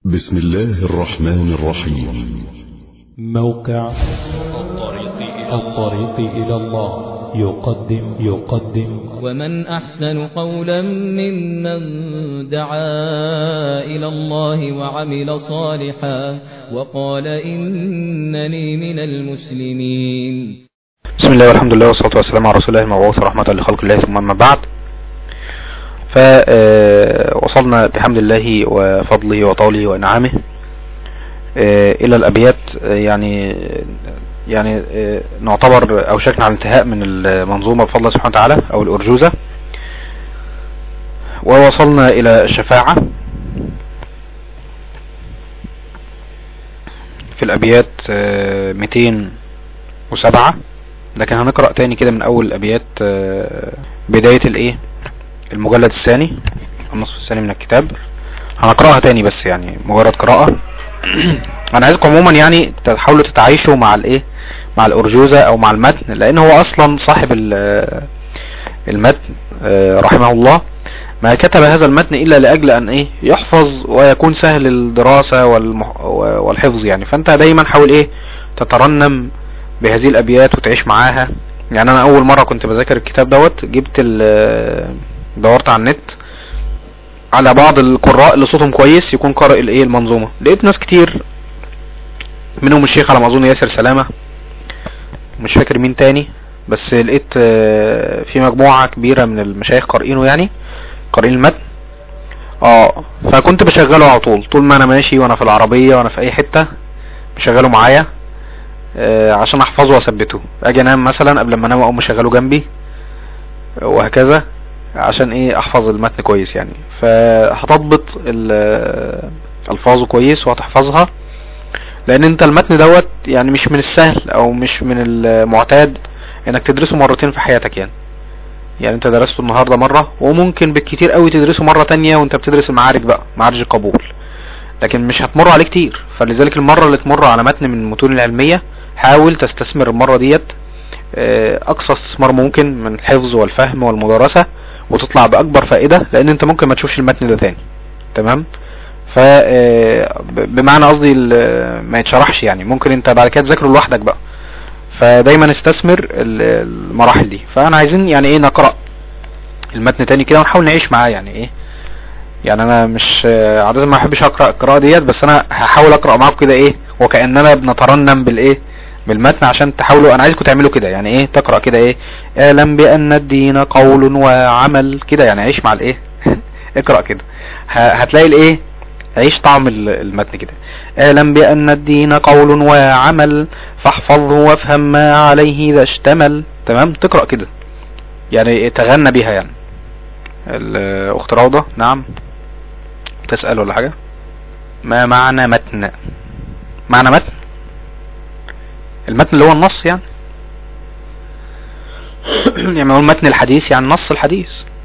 بسم الله الرحمن الرحيم موقع الطريق إلى الله يقدم يقدم ومن أحسن قولا ممن دعا إلى الله وعمل صالحا وقال إنني من المسلمين بسم الله والحمد لله والصلاة والسلام على رسول الله المبعوث رحمة لخلق الله ثم أما بعد فوصلنا بحمد الله وفضله وطوله وإنعامه إلى الأبيات يعني يعني نعتبر أوشكنا على الانتهاء من المنظومة بفضل الله سبحانه وتعالى أو الأرجوزة ووصلنا إلى الشفاعة في الأبيات 207 لكن هنقرأ تاني كده من أول الأبيات بداية الإيه المجلد الثاني النصف الثاني من الكتاب هنقرأها تاني بس يعني مجرد قراءة انا عايزكم عموما يعني تحاولوا تتعايشوا مع الايه مع الارجوزة او مع المتن لان هو اصلا صاحب المتن رحمه الله ما كتب هذا المتن الا لاجل ان ايه يحفظ ويكون سهل الدراسة والحفظ يعني فانت دايما حاول ايه تترنم بهذه الابيات وتعيش معاها يعني انا اول مرة كنت بذاكر الكتاب دوت جبت دورت على النت على بعض القراء اللي صوتهم كويس يكون قارئ الايه المنظومة لقيت ناس كتير منهم الشيخ على ما اظن ياسر سلامة مش فاكر مين تاني بس لقيت في مجموعة كبيرة من المشايخ قارئينه يعني قارئين المتن اه فكنت بشغله على طول طول ما انا ماشي وانا في العربية وانا في اي حتة بشغله معايا آه عشان احفظه واثبته اجي انام مثلا قبل ما انام اقوم اشغله جنبي وهكذا عشان ايه احفظ المتن كويس يعني فهتضبط الفاظه كويس وهتحفظها لان انت المتن دوت يعني مش من السهل او مش من المعتاد انك تدرسه مرتين في حياتك يعني يعني انت درسته النهاردة مرة وممكن بالكتير قوي تدرسه مرة تانية وانت بتدرس المعارج بقى معارج القبول لكن مش هتمر عليه كتير فلذلك المرة اللي تمر على متن من المتون العلمية حاول تستثمر المرة ديت اقصى استثمار ممكن من الحفظ والفهم والمدارسة وتطلع باكبر فائدة لان انت ممكن ما تشوفش المتن ده تاني تمام ف بمعنى قصدي ما يتشرحش يعني ممكن انت بعد كده تذاكره لوحدك بقى فدايما استثمر المراحل دي فانا عايزين يعني ايه نقرأ المتن تاني كده ونحاول نعيش معاه يعني ايه يعني انا مش عادة ما احبش اقرأ القراءة ديت بس انا هحاول اقرأ معاكم كده ايه وكأننا بنترنم بالايه بالمتن عشان تحاولوا انا عايزكم تعملوا كده يعني ايه تقرأ كده ايه اعلم بان الدين قول وعمل كده يعني عيش مع الايه اقرأ كده هتلاقي الايه عيش طعم المتن كده اعلم بان الدين قول وعمل فاحفظه وافهم ما عليه اذا اشتمل تمام تقرأ كده يعني تغنى بيها يعني الاخت روضة نعم تسأل ولا حاجة ما معنى متن معنى متن المتن اللي هو النص يعني يعني هو متن الحديث يعني نص الحديث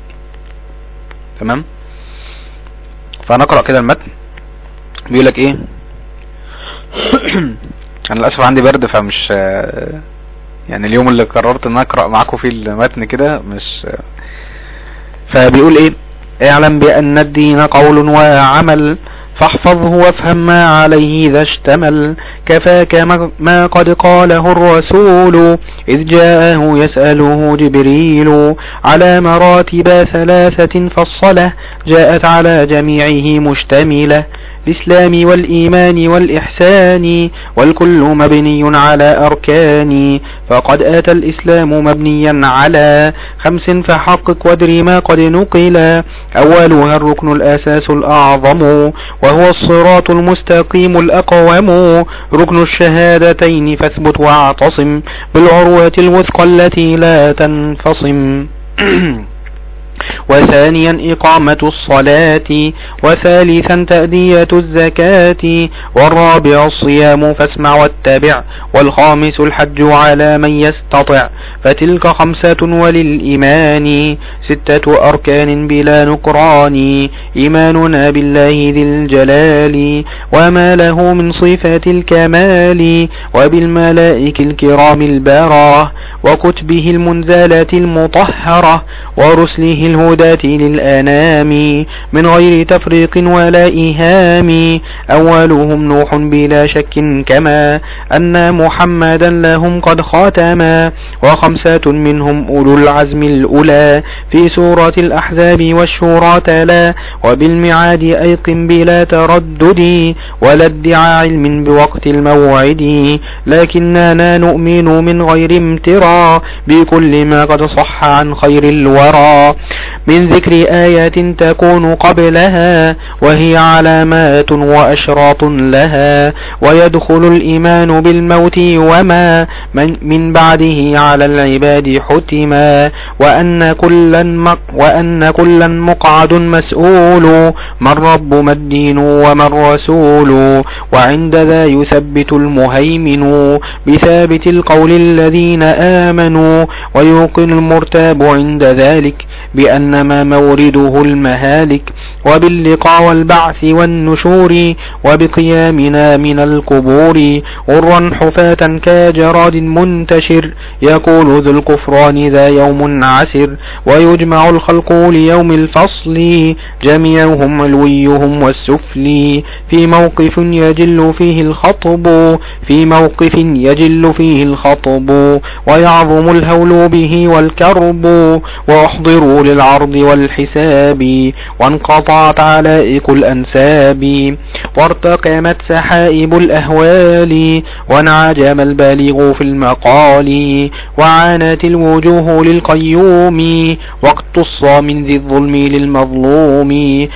تمام فنقرأ كده المتن بيقول لك ايه انا للاسف عندي برد فمش يعني اليوم اللي قررت ان اقرأ معاكم فيه المتن كده مش فبيقول ايه اعلم بان الدين قول وعمل فاحفظه وافهم ما عليه إذا اشتمل كفاك ما قد قاله الرسول إذ جاءه يسأله جبريل على مراتب ثلاثة فالصلة جاءت على جميعه مشتملة الإسلام والإيمان والإحسان والكل مبني على أركان فقد آتى الإسلام مبنيا على خمس فحقق وادري ما قد نقل أولها الركن الأساس الأعظم وهو الصراط المستقيم الأقوم ركن الشهادتين فاثبت واعتصم بالعروة الوثقى التي لا تنفصم وثانيا إقامة الصلاة وثالثا تأدية الزكاة والرابع الصيام فاسمع واتبع والخامس الحج على من يستطع فتلك خمسة وللإيمان ستة أركان بلا نكران إيماننا بالله ذي الجلال وما له من صفات الكمال وبالملائك الكرام البررة وكتبه المنزلة المطهرة ورسله الهداة للأنام من غير تفريق ولا إيهام أولهم نوح بلا شك كما أن محمدا لهم قد خاتما وخمسة منهم أولو العزم الأولى في سورة الأحزاب والشورى تلا وبالمعاد أيقن بلا تردد ولا ادعى علم بوقت الموعد لكننا نؤمن من غير امترى بكل ما قد صح عن خير الورى من ذكر آيات تكون قبلها وهي علامات وأشراط لها ويدخل الإيمان بالموت وما من, من بعده على العباد حتما وأن كلا مق وأن كلا مقعد مسؤول من رب ما الدين وما الرسول وعند ذا يثبت المهيمن بثابت القول الذين آمنوا ويوقن المرتاب عند ذلك بأنما مورده المهالك وباللقاء والبعث والنشور وبقيامنا من القبور غرا حفاة كجراد منتشر يقول ذو الكفران ذا يوم عسر ويجمع الخلق ليوم الفصل جميعهم علويهم والسفلي في موقف يجل فيه الخطب في موقف يجل فيه الخطب ويعظم الهول به والكرب واحضروا للعرض والحساب وانقطعت علائق الأنساب وارتقمت سحائب الأهوال وانعجم البالغ في المقال وعانت الوجوه للقيوم واقتص من ذي الظلم للمظلوم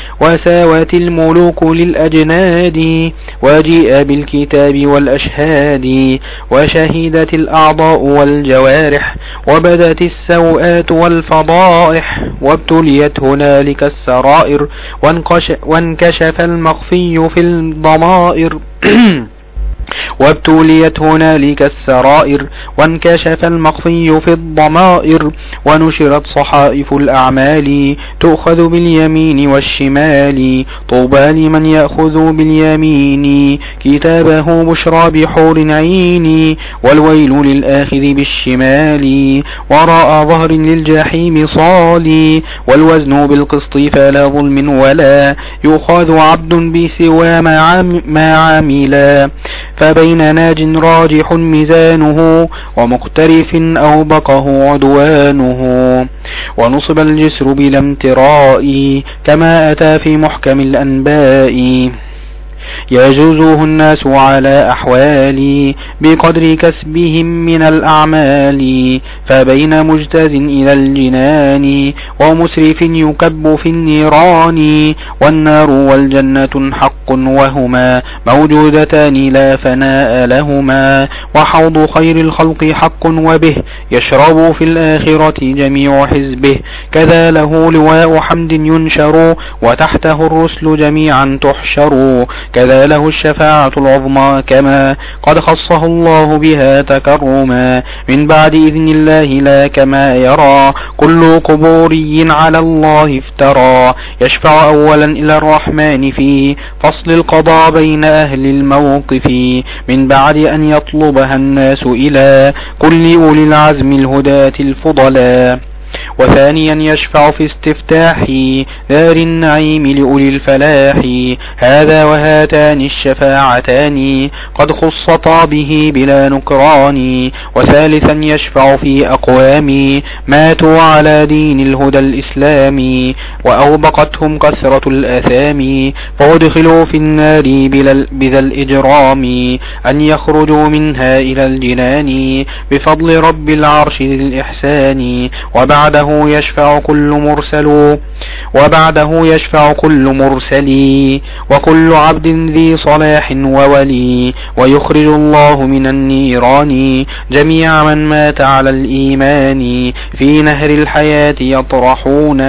وساوت الملوك للأجناد وجيء بالكتاب والأشهاد وشهدت الأعضاء والجوارح وبدت السوءات والفضائح وابتليت هنالك السرائر وانكشف المخفي في الضمائر وابتليت هنالك السرائر وانكشف المخفي في الضمائر ونشرت صحائف الأعمال تؤخذ باليمين والشمال طوبى لمن يأخذ باليمين كتابه بشرى بحور عين والويل للآخذ بالشمال وراء ظهر للجحيم صالي والوزن بالقسط فلا ظلم ولا يؤخذ عبد بسوى ما عملا فبين ناج راجح ميزانه ومقترف أوبقه عدوانه ونصب الجسر بلا امتراء كما أتى في محكم الأنباء يجوزه الناس على أحوال بقدر كسبهم من الأعمال فبين مجتاز إلى الجنان ومسرف يكب في النيران والنار والجنة حق وهما موجودتان لا فناء لهما وحوض خير الخلق حق وبه يشرب في الآخرة جميع حزبه كذا له لواء حمد ينشر وتحته الرسل جميعا تحشر كذا له الشفاعة العظمى كما قد خصه الله بها تكرما من بعد إذن الله لا كما يرى كل قبوري على الله افترى يشفع أولا إلى الرحمن في فصل القضاء بين أهل الموقف من بعد أن يطلبها الناس إلى كل أولي العزم الهداة الفضلاء وثانيا يشفع في استفتاح دار النعيم لأولي الفلاح هذا وهاتان الشفاعتان قد خصتا به بلا نكران وثالثا يشفع في أقوام ماتوا على دين الهدى الإسلامي وأوبقتهم كثرة الأثام فادخلوا في النار بذا الإجرام أن يخرجوا منها إلى الجنان بفضل رب العرش ذي الإحسان وبعده يشفع كل مرسل وبعده يشفع كل مرسل وكل عبد ذي صلاح وولي ويخرج الله من النيران جميع من مات على الإيمان في نهر الحياة يطرحون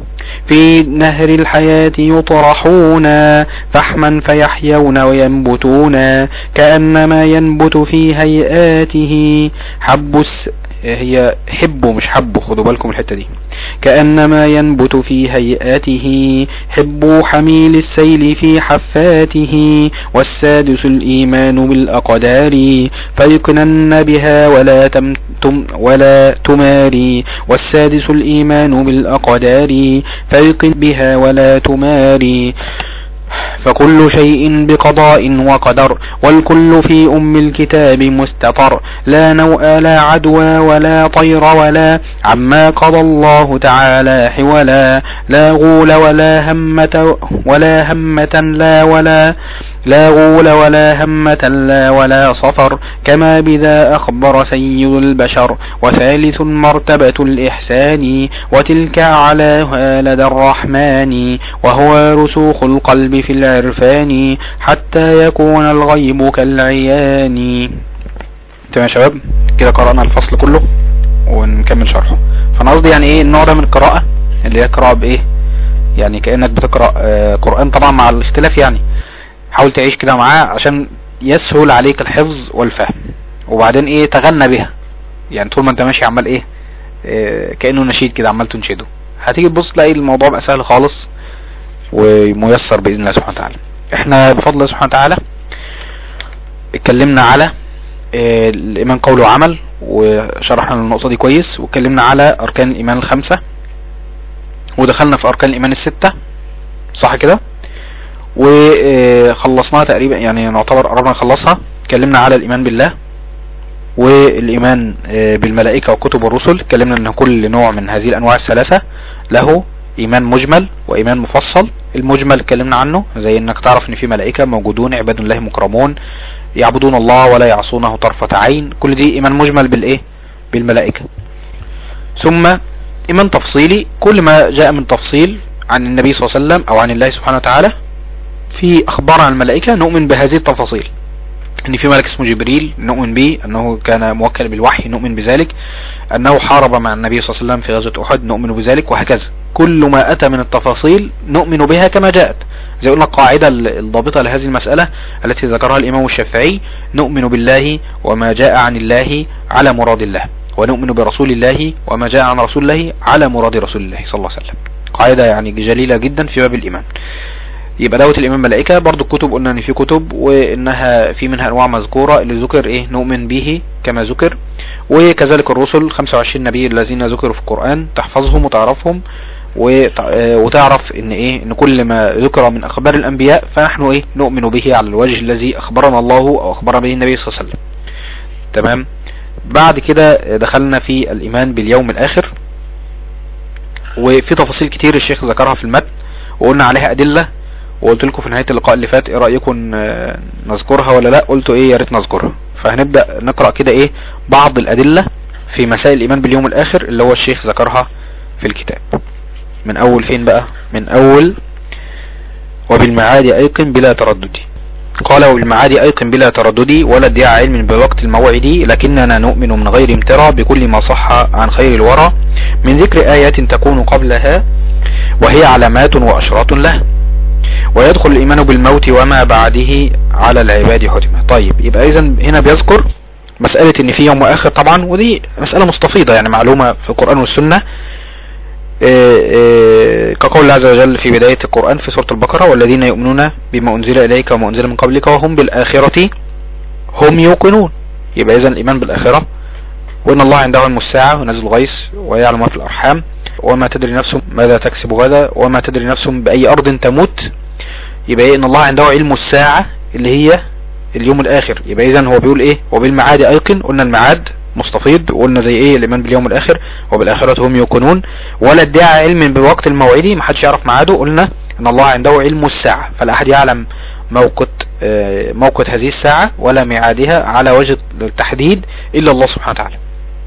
في نهر الحياة يطرحون فحما فيحيون وينبتون كأنما ينبت في هيئاته حب هي حبه مش حبه خدوا بالكم الحتة دي كأنما ينبت في هيئاته حب حميل السيل في حفاته والسادس الإيمان بالأقدار فيقنن بها ولا تم تم ولا تماري والسادس الإيمان بالأقدار فيقن بها ولا تماري فكل شيء بقضاء وقدر والكل في أم الكتاب مستطر لا نوء لا عدوى ولا طير ولا عما قضى الله تعالى حولا لا غول ولا همة ولا همة لا ولا لا غول ولا همة لا ولا صفر كما بذا أخبر سيد البشر وثالث مرتبة الإحسان وتلك أعلاها لدى الرحمن وهو رسوخ القلب في العرفان حتى يكون الغيب كالعيان تمام يا شباب كده قرأنا الفصل كله ونكمل شرحه فانا قصدي يعني ايه النوع ده من القراءة اللي هي قراءة بايه يعني كأنك بتقرأ آه قرآن طبعا مع الاختلاف يعني حاول تعيش كده معاه عشان يسهل عليك الحفظ والفهم وبعدين ايه تغنى بها يعني طول ما انت ماشي عمال ايه, إيه كأنه نشيد كده عمال تنشده هتيجي تبص تلاقي الموضوع بقى سهل خالص وميسر بإذن الله سبحانه وتعالى احنا بفضل الله سبحانه وتعالى اتكلمنا على إيه الإيمان قول وعمل وشرحنا النقطة دي كويس واتكلمنا على أركان الإيمان الخمسة ودخلنا في أركان الإيمان الستة صح كده وخلصناها تقريبا يعني نعتبر قربنا نخلصها اتكلمنا على الايمان بالله والايمان بالملائكة والكتب والرسل اتكلمنا ان كل نوع من هذه الانواع الثلاثة له ايمان مجمل وايمان مفصل المجمل اتكلمنا عنه زي انك تعرف ان في ملائكة موجودون عباد الله مكرمون يعبدون الله ولا يعصونه طرفة عين كل دي ايمان مجمل بالايه بالملائكة ثم ايمان تفصيلي كل ما جاء من تفصيل عن النبي صلى الله عليه وسلم او عن الله سبحانه وتعالى في اخبار عن الملائكة نؤمن بهذه التفاصيل ان في ملك اسمه جبريل نؤمن به انه كان موكل بالوحي نؤمن بذلك انه حارب مع النبي صلى الله عليه وسلم في غزوة احد نؤمن بذلك وهكذا كل ما اتى من التفاصيل نؤمن بها كما جاءت زي قلنا القاعدة الضابطة لهذه المسألة التي ذكرها الامام الشافعي نؤمن بالله وما جاء عن الله على مراد الله ونؤمن برسول الله وما جاء عن رسول الله على مراد رسول الله صلى الله عليه وسلم قاعدة يعني جليلة جدا في باب الايمان يبقى دوت الإمام ملائكة برضو الكتب قلنا ان في كتب وانها في منها انواع مذكورة اللي ذكر ايه نؤمن به كما ذكر وكذلك الرسل 25 نبي الذين ذكروا في القرآن تحفظهم وتعرفهم وتعرف ان ايه ان كل ما ذكر من اخبار الانبياء فنحن ايه نؤمن به على الوجه الذي اخبرنا الله او اخبر به النبي صلى الله عليه وسلم تمام بعد كده دخلنا في الايمان باليوم الاخر وفي تفاصيل كتير الشيخ ذكرها في المتن وقلنا عليها ادلة وقلت لكم في نهاية اللقاء اللي فات ايه رأيكم نذكرها ولا لا قلتوا ايه يا ريت نذكرها فهنبدأ نقرأ كده ايه بعض الادلة في مسائل الايمان باليوم الاخر اللي هو الشيخ ذكرها في الكتاب من اول فين بقى من اول وبالمعاد ايقن بلا تردد قال وبالمعاد ايقن بلا تردد ولا ادعاء علم بوقت الموعد لكننا نؤمن من غير امترى بكل ما صح عن خير الورى من ذكر آيات تكون قبلها وهي علامات واشراط له ويدخل الإيمان بالموت وما بعده على العباد حتمة طيب يبقى إذا هنا بيذكر مسألة إن في يوم آخر طبعا ودي مسألة مستفيضة يعني معلومة في القرآن والسنة إيه إيه كقول الله عز وجل في بداية القرآن في سورة البقرة والذين يؤمنون بما أنزل إليك وما أنزل من قبلك وهم بالآخرة هم يوقنون يبقى إذا الإيمان بالآخرة وإن الله عنده علم الساعة ونزل الغيث ويعلم ما في الأرحام وما تدري نفس ماذا تكسب غدا وما تدري نفس بأي أرض تموت يبقى ايه ان الله عنده علم الساعة اللي هي اليوم الاخر يبقى اذا هو بيقول ايه وبالمعاد ايقن قلنا الميعاد مستفيض وقلنا زي ايه الايمان باليوم الاخر وبالاخرة هم يوقنون ولا ادعاء علم بالوقت الموعدي محدش يعرف ميعاده قلنا ان الله عنده علم الساعة فلا احد يعلم موقت اه موقت هذه الساعة ولا ميعادها على وجه التحديد الا الله سبحانه وتعالى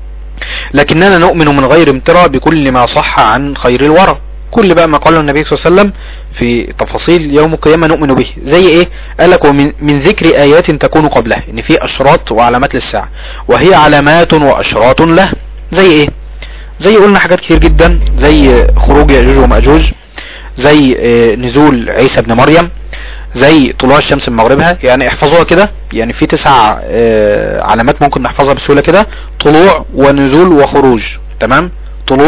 لكننا نؤمن من غير امترى بكل ما صح عن خير الورى كل بقى ما قاله النبي صلى الله عليه وسلم في تفاصيل يوم القيامة نؤمن به زي ايه قالك ومن من ذكر ايات تكون قبلها ان في اشراط وعلامات للساعة وهي علامات واشراط له زي ايه زي قلنا حاجات كتير جدا زي خروج يأجوج ومأجوج زي اه نزول عيسى ابن مريم زي طلوع الشمس من مغربها يعني احفظوها كده يعني في تسع اه علامات ممكن نحفظها بسهولة كده طلوع ونزول وخروج تمام طلوع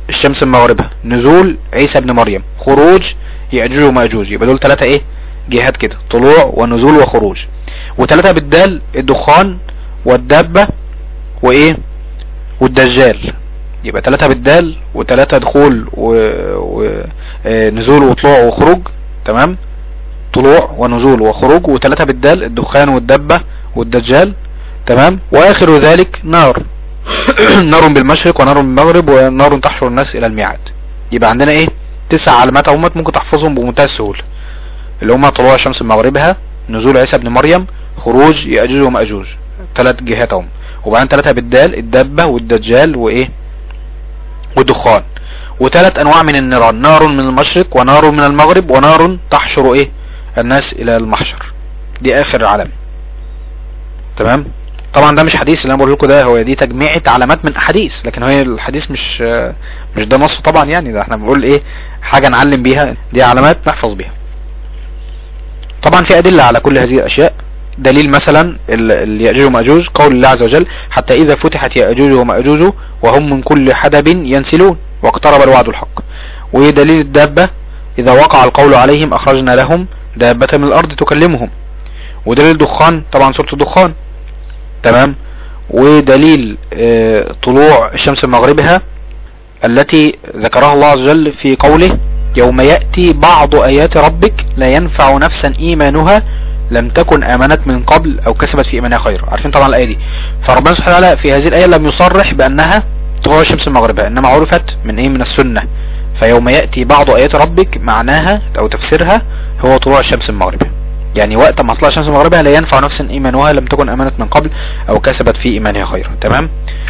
الشمس من مغربها نزول عيسى ابن مريم خروج يأجوج ومأجوج يبقى دول ثلاثة ايه جهات كده طلوع ونزول وخروج وثلاثة بالدال الدخان والدابة وايه والدجال يبقى ثلاثة بالدال وثلاثة دخول ونزول وطلوع وخروج تمام طلوع ونزول وخروج وثلاثة بالدال الدخان والدبة والدجال تمام واخر ذلك نار نار بالمشرق ونار بالمغرب ونار تحشر الناس الى الميعاد يبقى عندنا ايه تسع علامات اهمت ممكن تحفظهم بمنتهى السهولة اللي هما طلوع الشمس من مغربها نزول عيسى ابن مريم خروج يأجوج ومأجوج ثلاث جهات اهم وبعدين ثلاثة بالدال الدبة والدجال وايه ودخان وثلاث انواع من النيران نار من المشرق ونار من المغرب ونار تحشر ايه الناس الى المحشر دي اخر علامة تمام طبعا ده مش حديث اللي انا بقول لكم ده هو دي تجميعة علامات من احاديث لكن هي الحديث مش مش ده نص طبعا يعني ده احنا بنقول ايه حاجة نعلم بيها دي علامات نحفظ بيها طبعا في ادلة على كل هذه الاشياء دليل مثلا اليأجوج ومأجوج قول الله عز وجل حتى اذا فتحت يأجوج ومأجوج وهم من كل حدب ينسلون واقترب الوعد الحق ودليل الدابة اذا وقع القول عليهم اخرجنا لهم دابة من الارض تكلمهم ودليل الدخان طبعا سورة الدخان تمام ودليل اه طلوع الشمس من مغربها التي ذكرها الله عز وجل في قوله يوم يأتي بعض آيات ربك لا ينفع نفسا إيمانها لم تكن آمنت من قبل أو كسبت في إيمانها خير عارفين طبعا الآية دي فربنا سبحانه وتعالى في هذه الآية لم يصرح بأنها طلوع الشمس من مغربها إنما عرفت من إيه من السنة فيوم يأتي بعض آيات ربك معناها أو تفسيرها هو طلوع الشمس من مغربها يعني وقت ما طلع الشمس من مغربها لا ينفع نفسا إيمانها لم تكن آمنت من قبل أو كسبت في إيمانها خيرا تمام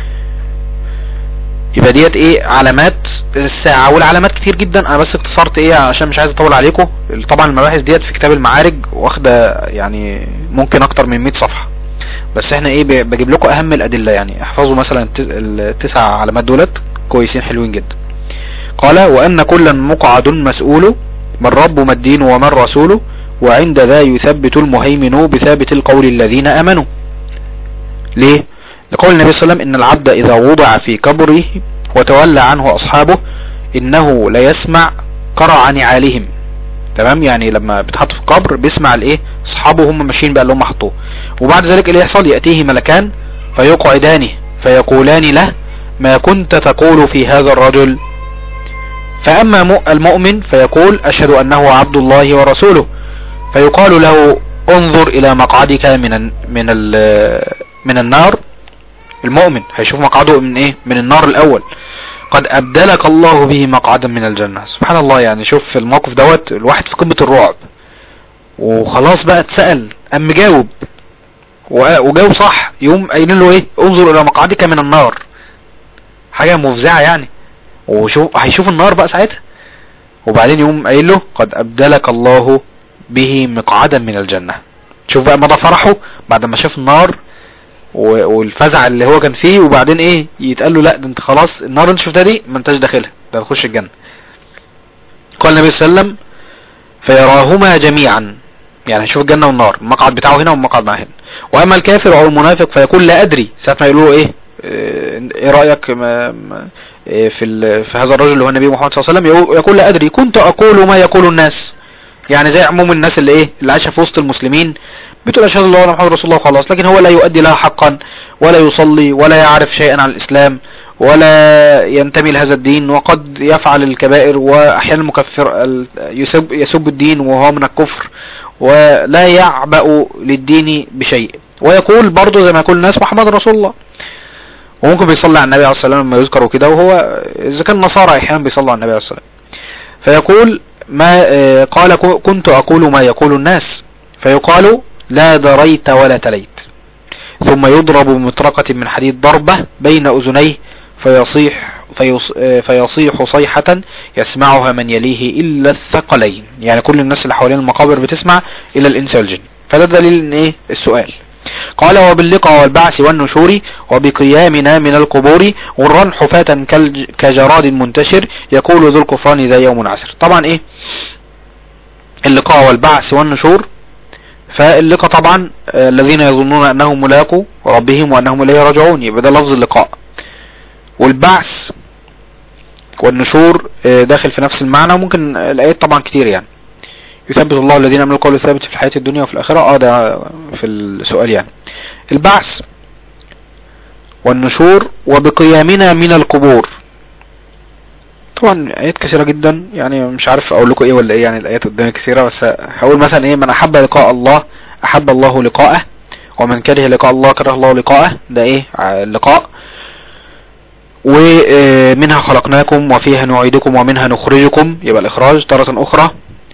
يبقى ديت ايه علامات الساعة والعلامات كتير جدا انا بس اختصرت ايه عشان مش عايز اطول عليكم طبعا المباحث ديت في كتاب المعارج واخدة يعني ممكن اكتر من 100 صفحة بس احنا ايه بجيب لكم اهم الادلة يعني احفظوا مثلا التسع علامات دولت كويسين حلوين جدا قال وان كلا مقعد مسؤول من رب ما الدين ومن رسوله وعند ذا يثبت المهيمن بثابت القول الذين امنوا ليه لقول النبي صلى الله عليه وسلم ان العبد اذا وضع في قبره وتولى عنه اصحابه انه لا يسمع قرع نعالهم تمام يعني لما بتحط في القبر بيسمع الايه اصحابه هم ماشيين بقى اللي هم حطوه وبعد ذلك اللي يحصل يأتيه ملكان فيقعدانه فيقولان له ما كنت تقول في هذا الرجل فاما المؤمن فيقول اشهد انه عبد الله ورسوله فيقال له انظر الى مقعدك من من من النار المؤمن هيشوف مقعده من ايه من النار الاول قد ابدلك الله به مقعدا من الجنة سبحان الله يعني شوف الموقف دوت الواحد في قمة الرعب وخلاص بقى اتسأل ام جاوب وجاوب صح يقوم قايلين له ايه انظر الى مقعدك من النار حاجة مفزعة يعني وشوف هيشوف النار بقى ساعتها وبعدين يقوم قايل له قد ابدلك الله به مقعدا من الجنة شوف بقى مدى فرحه بعد ما شاف النار والفزع اللي هو كان فيه وبعدين ايه يتقال له لا ده انت خلاص النار انت شفتها دي ما انتش داخلها ده هتخش الجنة قال النبي صلى الله عليه وسلم فيراهما جميعا يعني هيشوف الجنة والنار المقعد بتاعه هنا والمقعد معاه هنا واما الكافر او المنافق فيقول لا ادري ساعة ما يقولوا ايه ايه رأيك ما ما في في هذا الرجل اللي هو النبي محمد صلى الله عليه وسلم يقول لا ادري كنت اقول ما يقول الناس يعني زي عموم الناس اللي ايه اللي عايشه في وسط المسلمين بتقول اشهد الله محمد رسول الله خلاص لكن هو لا يؤدي لها حقا ولا يصلي ولا يعرف شيئا عن الاسلام ولا ينتمي لهذا الدين وقد يفعل الكبائر واحيانا مكفر يسب, يسب الدين وهو من الكفر ولا يعبأ للدين بشيء ويقول برضه زي ما يقول الناس محمد رسول الله وممكن بيصلي على النبي عليه الصلاة والسلام لما يذكر وكده وهو اذا كان نصارى احيانا بيصلوا على النبي عليه الصلاة والسلام فيقول ما قال كنت اقول ما يقول الناس فيقال لا دريت ولا تليت ثم يضرب بمطرقة من حديد ضربة بين اذنيه فيصيح فيصيح صيحة يسمعها من يليه الا الثقلين يعني كل الناس اللي حوالين المقابر بتسمع الا الانس والجن فده دليل ان ايه السؤال قال وباللقاء والبعث والنشور وبقيامنا من القبور غرا حفاة كجراد منتشر يقول ذو الكفران ذا يوم عسر طبعا ايه اللقاء والبعث والنشور فاللقاء طبعا الذين يظنون انهم ملاقوا ربهم وانهم اليه راجعون يبقى ده لفظ اللقاء والبعث والنشور آه، داخل في نفس المعنى وممكن الآيات طبعا كتير يعني يثبت الله الذين عملوا القول الثابت في الحياة الدنيا وفي الآخرة اه ده في السؤال يعني البعث والنشور وبقيامنا من القبور طبعا آيات كثيرة جدا يعني مش عارف اقول لكم ايه ولا ايه يعني الآيات قدامي كثيرة بس هقول مثلا ايه من احب لقاء الله احب الله لقاءه ومن كره لقاء الله كره الله لقاءه ده ايه ع- اللقاء ومنها خلقناكم وفيها نعيدكم ومنها نخرجكم يبقى الإخراج تارة أخرى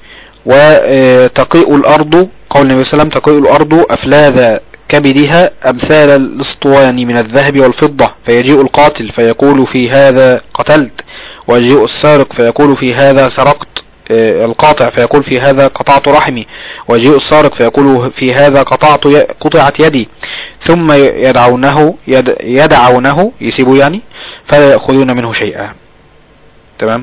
وتقيء الأرض قول النبي صلى الله عليه وسلم تقيء الأرض أفلاذ كبدها أمثال الاسطوان من الذهب والفضة فيجيء القاتل فيقول في هذا قتلت ويجيء السارق فيقول في هذا سرقت آه، القاطع فيقول في هذا قطعت رحمي ويجيء السارق فيقول في هذا قطعت ي- قطعت يدي ثم يدعونه يد يدعونه يسيبوا يعني فلا يأخذون منه شيئا تمام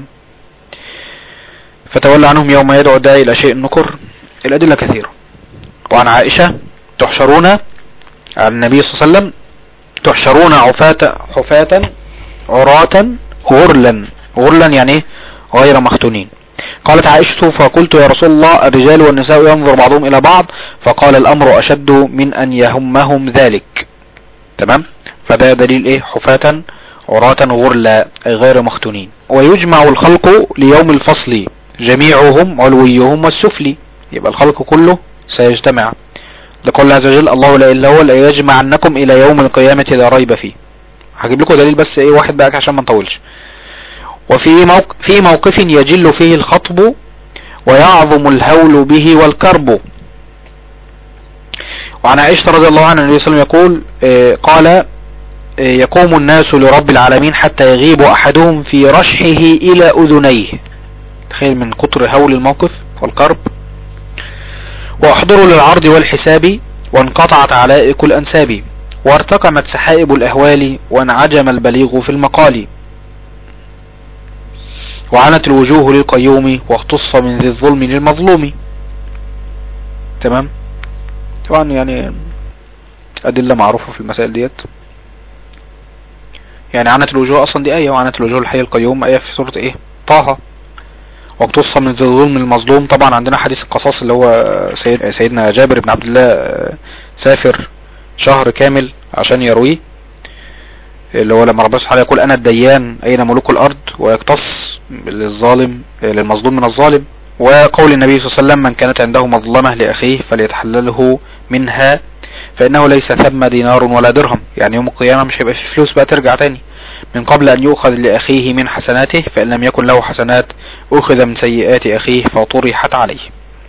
فتولى عنهم يوم يدعو الداعي إلى شيء نكر الأدلة كثيرة وعن عائشة تحشرون عن النبي صلى الله عليه وسلم تحشرون عفاة حفاة عراة غرلا غرلا يعني إيه؟ غير مختونين قالت عائشة فقلت يا رسول الله الرجال والنساء ينظر بعضهم إلى بعض فقال الأمر أشد من أن يهمهم ذلك تمام فده دليل إيه حفاة عراة غرلا أي غير مختونين ويجمع الخلق ليوم الفصل جميعهم علويهم والسفلي يبقى الخلق كله سيجتمع لقول الله عز وجل الله لا إلا هو لا يجمعنكم إلى يوم القيامة لا ريب فيه هجيب لكم دليل بس ايه واحد بقى عشان ما نطولش وفي موقف في موقف يجل فيه الخطب ويعظم الهول به والكرب وعن عائشة رضي الله عنها النبي صلى الله عليه وسلم يقول آه، قال آه، يقوم الناس لرب العالمين حتى يغيب أحدهم في رشحه إلى أذنيه تخيل من كتر هول الموقف والكرب واحضروا للعرض والحساب وانقطعت علائق الأنساب وارتقمت سحائب الأهوال وانعجم البليغ في المقال وعنت الوجوه للقيوم واختص من ذي الظلم للمظلوم تمام طبعا يعني أدلة معروفة في المسائل ديت يعني عنت الوجوه أصلا دي آية وعنت الوجوه الحي القيوم آية في سورة إيه طه واقتص من ذي الظلم المظلوم طبعا عندنا حديث القصاص اللي هو سيد سيدنا جابر بن عبد الله آه، سافر شهر كامل عشان يرويه اللي هو لما ربنا سبحانه يقول انا الديان اين ملوك الارض ويقتص للظالم للمظلوم من الظالم وقول النبي صلى الله عليه وسلم من كانت عنده مظلمة لأخيه فليتحلله منها فإنه ليس ثم دينار ولا درهم يعني يوم القيامة مش هيبقى في فلوس بقى ترجع تاني من قبل أن يؤخذ لأخيه من حسناته فإن لم يكن له حسنات أخذ من سيئات أخيه فطرحت عليه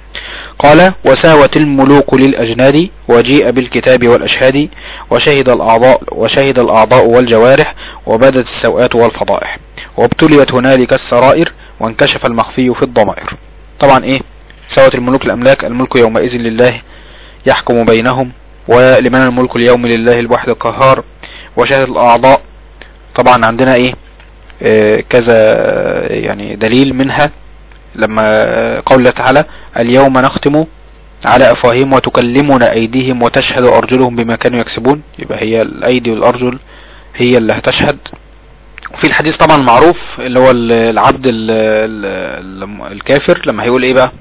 قال وساوت الملوك للأجناد وجيء بالكتاب والأشهاد وشهد الأعضاء وشهد الأعضاء والجوارح وبدت السوءات والفضائح وابتليت هنالك السرائر وانكشف المخفي في الضمائر طبعا ايه سوت الملوك الأملاك الملك يومئذ لله يحكم بينهم ولمن الملك اليوم لله الواحد القهار وشهد الأعضاء طبعا عندنا ايه آه كذا آه، يعني دليل منها لما آه، قول الله تعالى اليوم نختم على أفواههم وتكلمنا أيديهم وتشهد أرجلهم بما كانوا يكسبون يبقى هي الأيدي والأرجل هي اللي هتشهد وفي الحديث طبعا معروف اللي هو ال- العبد ال ال ال الكافر لما هيقول ايه بقى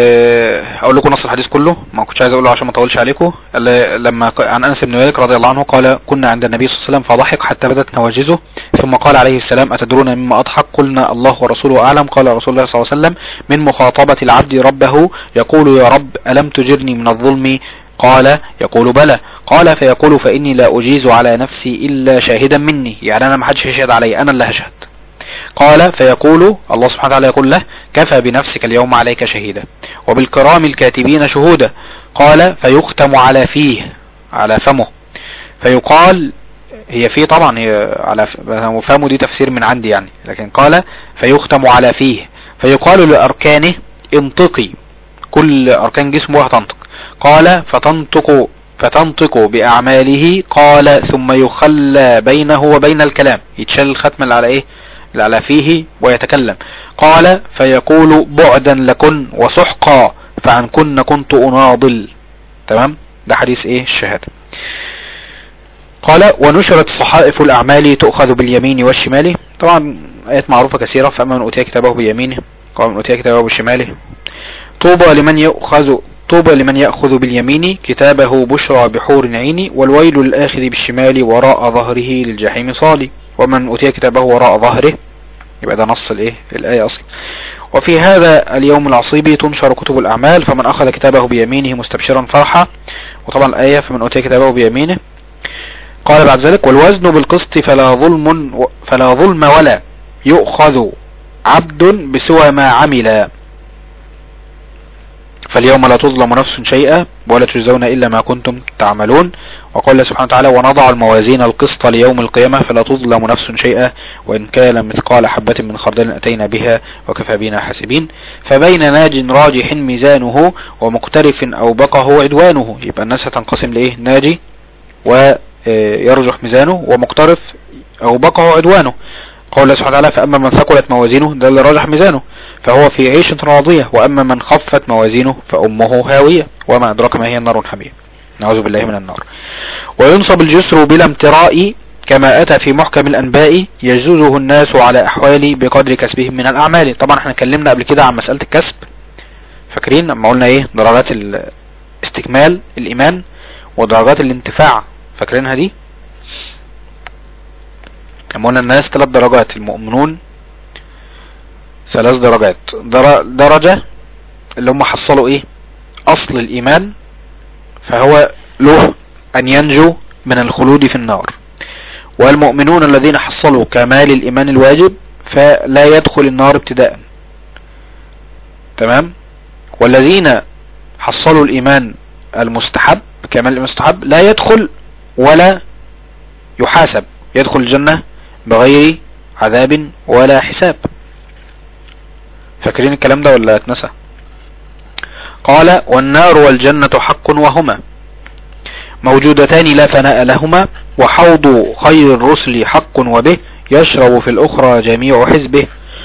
آه، اقول لكم نص الحديث كله ما كنتش عايز اقوله عشان ما اطولش عليكم ال- لما ق- عن انس بن مالك رضي الله عنه قال كنا عند النبي صلى الله عليه وسلم فضحك حتى بدت نواجزه ثم قال عليه السلام اتدرون مما اضحك قلنا الله ورسوله اعلم قال رسول الله صلى الله عليه وسلم من مخاطبة العبد ربه يقول يا رب ألم تجرني من الظلم قال يقول بلى قال فيقول فإني لا أجيز على نفسي إلا شاهدا مني يعني أنا ما حدش يشهد علي أنا اللي هشهد قال فيقول الله سبحانه وتعالى يقول له كفى بنفسك اليوم عليك شهيدا وبالكرام الكاتبين شهودا قال فيختم على فيه على فمه فيقال هي فيه طبعا هي على ف- فمه دي تفسير من عندي يعني لكن قال فيختم على فيه فيقال لأركانه انطقي كل أركان جسمه هتنطق قال فتنطق فتنطق بأعماله قال ثم يخلى بينه وبين الكلام يتشال الختم اللي على ايه اللي على فيه ويتكلم قال فيقول بعدا لكن وسحقا فعن كن كنت أناضل تمام ده حديث ايه الشهادة قال ونشرت صحائف الأعمال تؤخذ باليمين والشمال طبعا آيات معروفة كثيرة فأما من أوتي كتابه بيمينه ومن أوتي كتابه بشماله طوبى لمن يأخذ طوبى لمن يأخذ باليمين كتابه بشرى بحور عين والويل للآخذ بالشمال وراء ظهره للجحيم صالي ومن أوتي كتابه وراء ظهره يبقى ده نص الايه الآية أصلا وفي هذا اليوم العصيب تنشر كتب الأعمال فمن أخذ كتابه بيمينه مستبشرا فرحا وطبعا الآية فمن أوتي كتابه بيمينه قال بعد ذلك والوزن بالقسط فلا ظلم فلا ظلم ولا يؤخذ عبد بسوى ما عمل فاليوم لا تظلم نفس شيئا ولا تجزون إلا ما كنتم تعملون وقال الله سبحانه وتعالى ونضع الموازين القسط ليوم القيامة فلا تظلم نفس شيئا وإن كان مثقال حبة من خردل أتينا بها وكفى بنا حاسبين فبين ناج راجح ميزانه ومقترف أو بقه عدوانه يبقى الناس هتنقسم لإيه ناجي ويرجح ميزانه ومقترف أو بقه عدوانه قال الله سبحانه وتعالى فأما من ثقلت موازينه ده اللي راجح ميزانه فهو في عيشة راضية وأما من خفت موازينه فأمه هاوية وما أدراك ما هي النار حمية نعوذ بالله من النار وينصب الجسر بلا امتراء كما أتى في محكم الأنباء يجوزه الناس على أحوال بقدر كسبهم من الأعمال طبعا احنا اتكلمنا قبل كده عن مسألة الكسب فاكرين لما قلنا ايه درجات استكمال الإيمان ودرجات الانتفاع فاكرينها دي لما قلنا الناس ثلاث درجات المؤمنون ثلاث درجات درجة اللي هم حصلوا ايه اصل الايمان فهو له ان ينجو من الخلود في النار والمؤمنون الذين حصلوا كمال الايمان الواجب فلا يدخل النار ابتداء تمام والذين حصلوا الايمان المستحب كمال المستحب لا يدخل ولا يحاسب يدخل الجنة بغير عذاب ولا حساب فاكرين الكلام ده ولا اتنسى قال والنار والجنة حق وهما موجودتان لا فناء لهما وحوض خير الرسل حق وبه يشرب في الأخرى جميع حزبه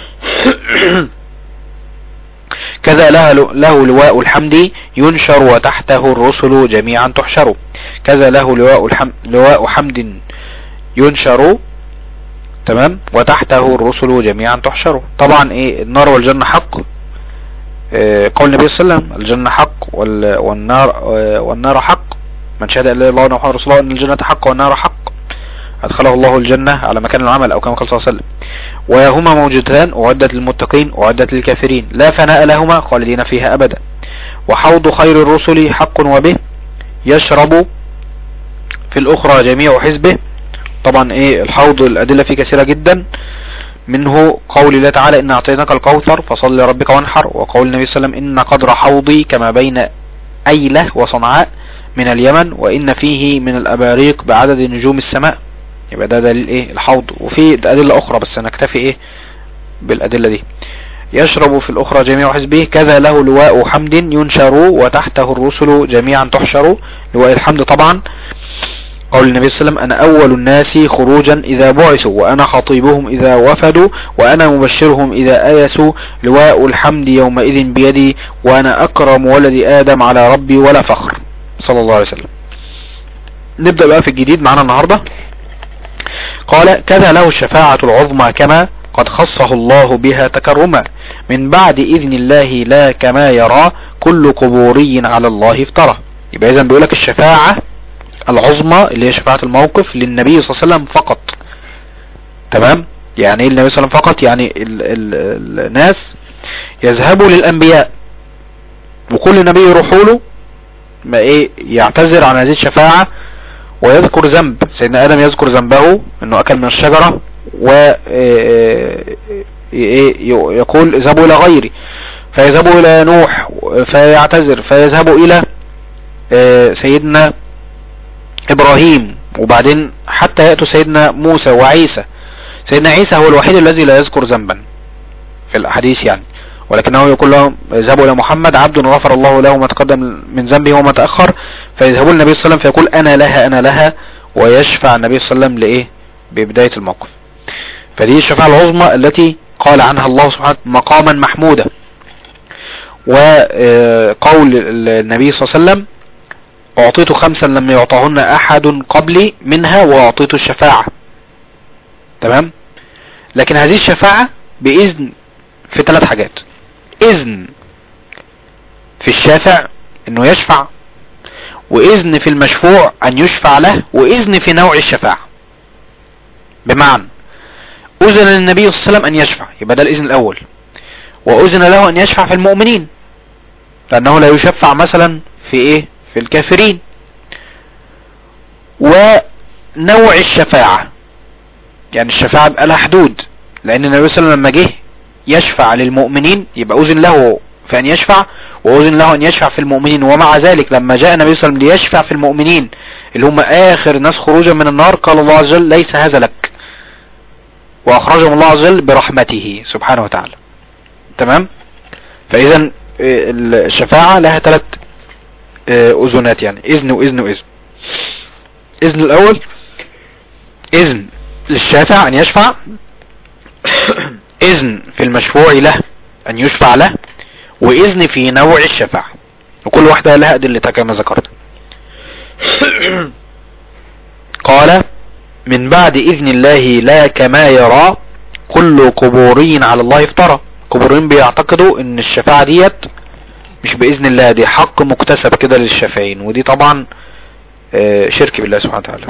كذا له لواء الحمد ينشر وتحته الرسل جميعا تحشر كذا له لواء, الحمد لواء حمد ينشر تمام وتحته الرسل جميعا تحشر طبعا ايه النار والجنة حق إيه قول النبي صلى الله عليه وسلم الجنة حق والنار والنار حق من شهد ان لا اله الا الله وحده رسول الله ان الجنة حق والنار حق ادخله الله الجنة على مكان العمل او كما قال صلى الله عليه وسلم وهما موجودتان اعدت للمتقين واعدت للكافرين لا فناء لهما خالدين فيها ابدا وحوض خير الرسل حق وبه يشرب في الاخرى جميع حزبه طبعا ايه الحوض الادلة فيه كثيرة جدا منه قول الله تعالى ان اعطيناك الكوثر فصل لربك وانحر وقول النبي صلى الله عليه وسلم ان قدر حوضي كما بين ايلة وصنعاء من اليمن وان فيه من الاباريق بعدد نجوم السماء يبقى ده دليل ايه الحوض وفي ادلة اخرى بس نكتفي ايه بالادلة دي يشرب في الاخرى جميع حزبه كذا له لواء حمد ينشر وتحته الرسل جميعا تحشر لواء الحمد طبعا قول النبي صلى الله عليه وسلم أنا أول الناس خروجا إذا بعثوا وأنا خطيبهم إذا وفدوا وأنا مبشرهم إذا آيسوا لواء الحمد يومئذ بيدي وأنا أكرم ولد آدم على ربي ولا فخر صلى الله عليه وسلم نبدأ بقى في الجديد معنا النهاردة قال كذا له الشفاعة العظمى كما قد خصه الله بها تكرما من بعد إذن الله لا كما يرى كل قبوري على الله افترى يبقى إذا بيقولك الشفاعة العظمى اللي هي شفاعة الموقف للنبي صلى الله عليه وسلم فقط تمام يعني ايه النبي صلى الله عليه وسلم فقط يعني ال ال الناس يذهبوا للانبياء وكل نبي يروحوا له ما ايه يعتذر عن هذه الشفاعة ويذكر ذنب سيدنا ادم يذكر ذنبه انه اكل من الشجرة و يقول اذهبوا الى غيري فيذهبوا الى نوح فيعتذر فيذهبوا الى سيدنا ابراهيم وبعدين حتى يأتوا سيدنا موسى وعيسى سيدنا عيسى هو الوحيد الذي لا يذكر ذنبا في الاحاديث يعني ولكنه يقول لهم اذهبوا الى محمد عبد غفر الله له ما تقدم من ذنبه وما تأخر فيذهبوا النبي صلى الله عليه وسلم فيقول انا لها انا لها ويشفع النبي صلى الله عليه وسلم لايه ببداية الموقف فدي الشفاعة العظمى التي قال عنها الله سبحانه مقاما محمودا وقول النبي صلى الله عليه وسلم أعطيت خمسا لم يعطهن أحد قبلي منها وأعطيت الشفاعة تمام لكن هذه الشفاعة بإذن في ثلاث حاجات إذن في الشافع انه يشفع وإذن في المشفوع أن يشفع له وإذن في نوع الشفاعة بمعنى أذن للنبي صلى الله عليه وسلم أن يشفع يبقى ده الإذن الأول وأذن له أن يشفع في المؤمنين لأنه لا يشفع مثلا في إيه في الكافرين ونوع الشفاعة يعني الشفاعة بقى لها حدود لأن النبي صلى الله عليه وسلم لما جه يشفع للمؤمنين يبقى أذن له في أن يشفع وأذن له أن يشفع في المؤمنين ومع ذلك لما جاء النبي صلى الله عليه وسلم ليشفع في المؤمنين اللي هم آخر ناس خروجا من النار قال الله عز وجل ليس هذا لك وأخرجهم الله عز وجل برحمته سبحانه وتعالى تمام فإذا الشفاعة لها ثلاث أذنات يعني إذن وإذن وإذن إذن الأول إذن للشافع أن يشفع إذن في المشفوع له أن يشفع له وإذن في نوع الشفاعة وكل واحدة لها أدلتها كما ذكرت قال من بعد إذن الله لا كما يرى كل قبوري على الله افترى قبورين بيعتقدوا ان الشفاعة ديت مش بإذن الله دي حق مكتسب كده للشافعين ودي طبعا شرك بالله سبحانه وتعالى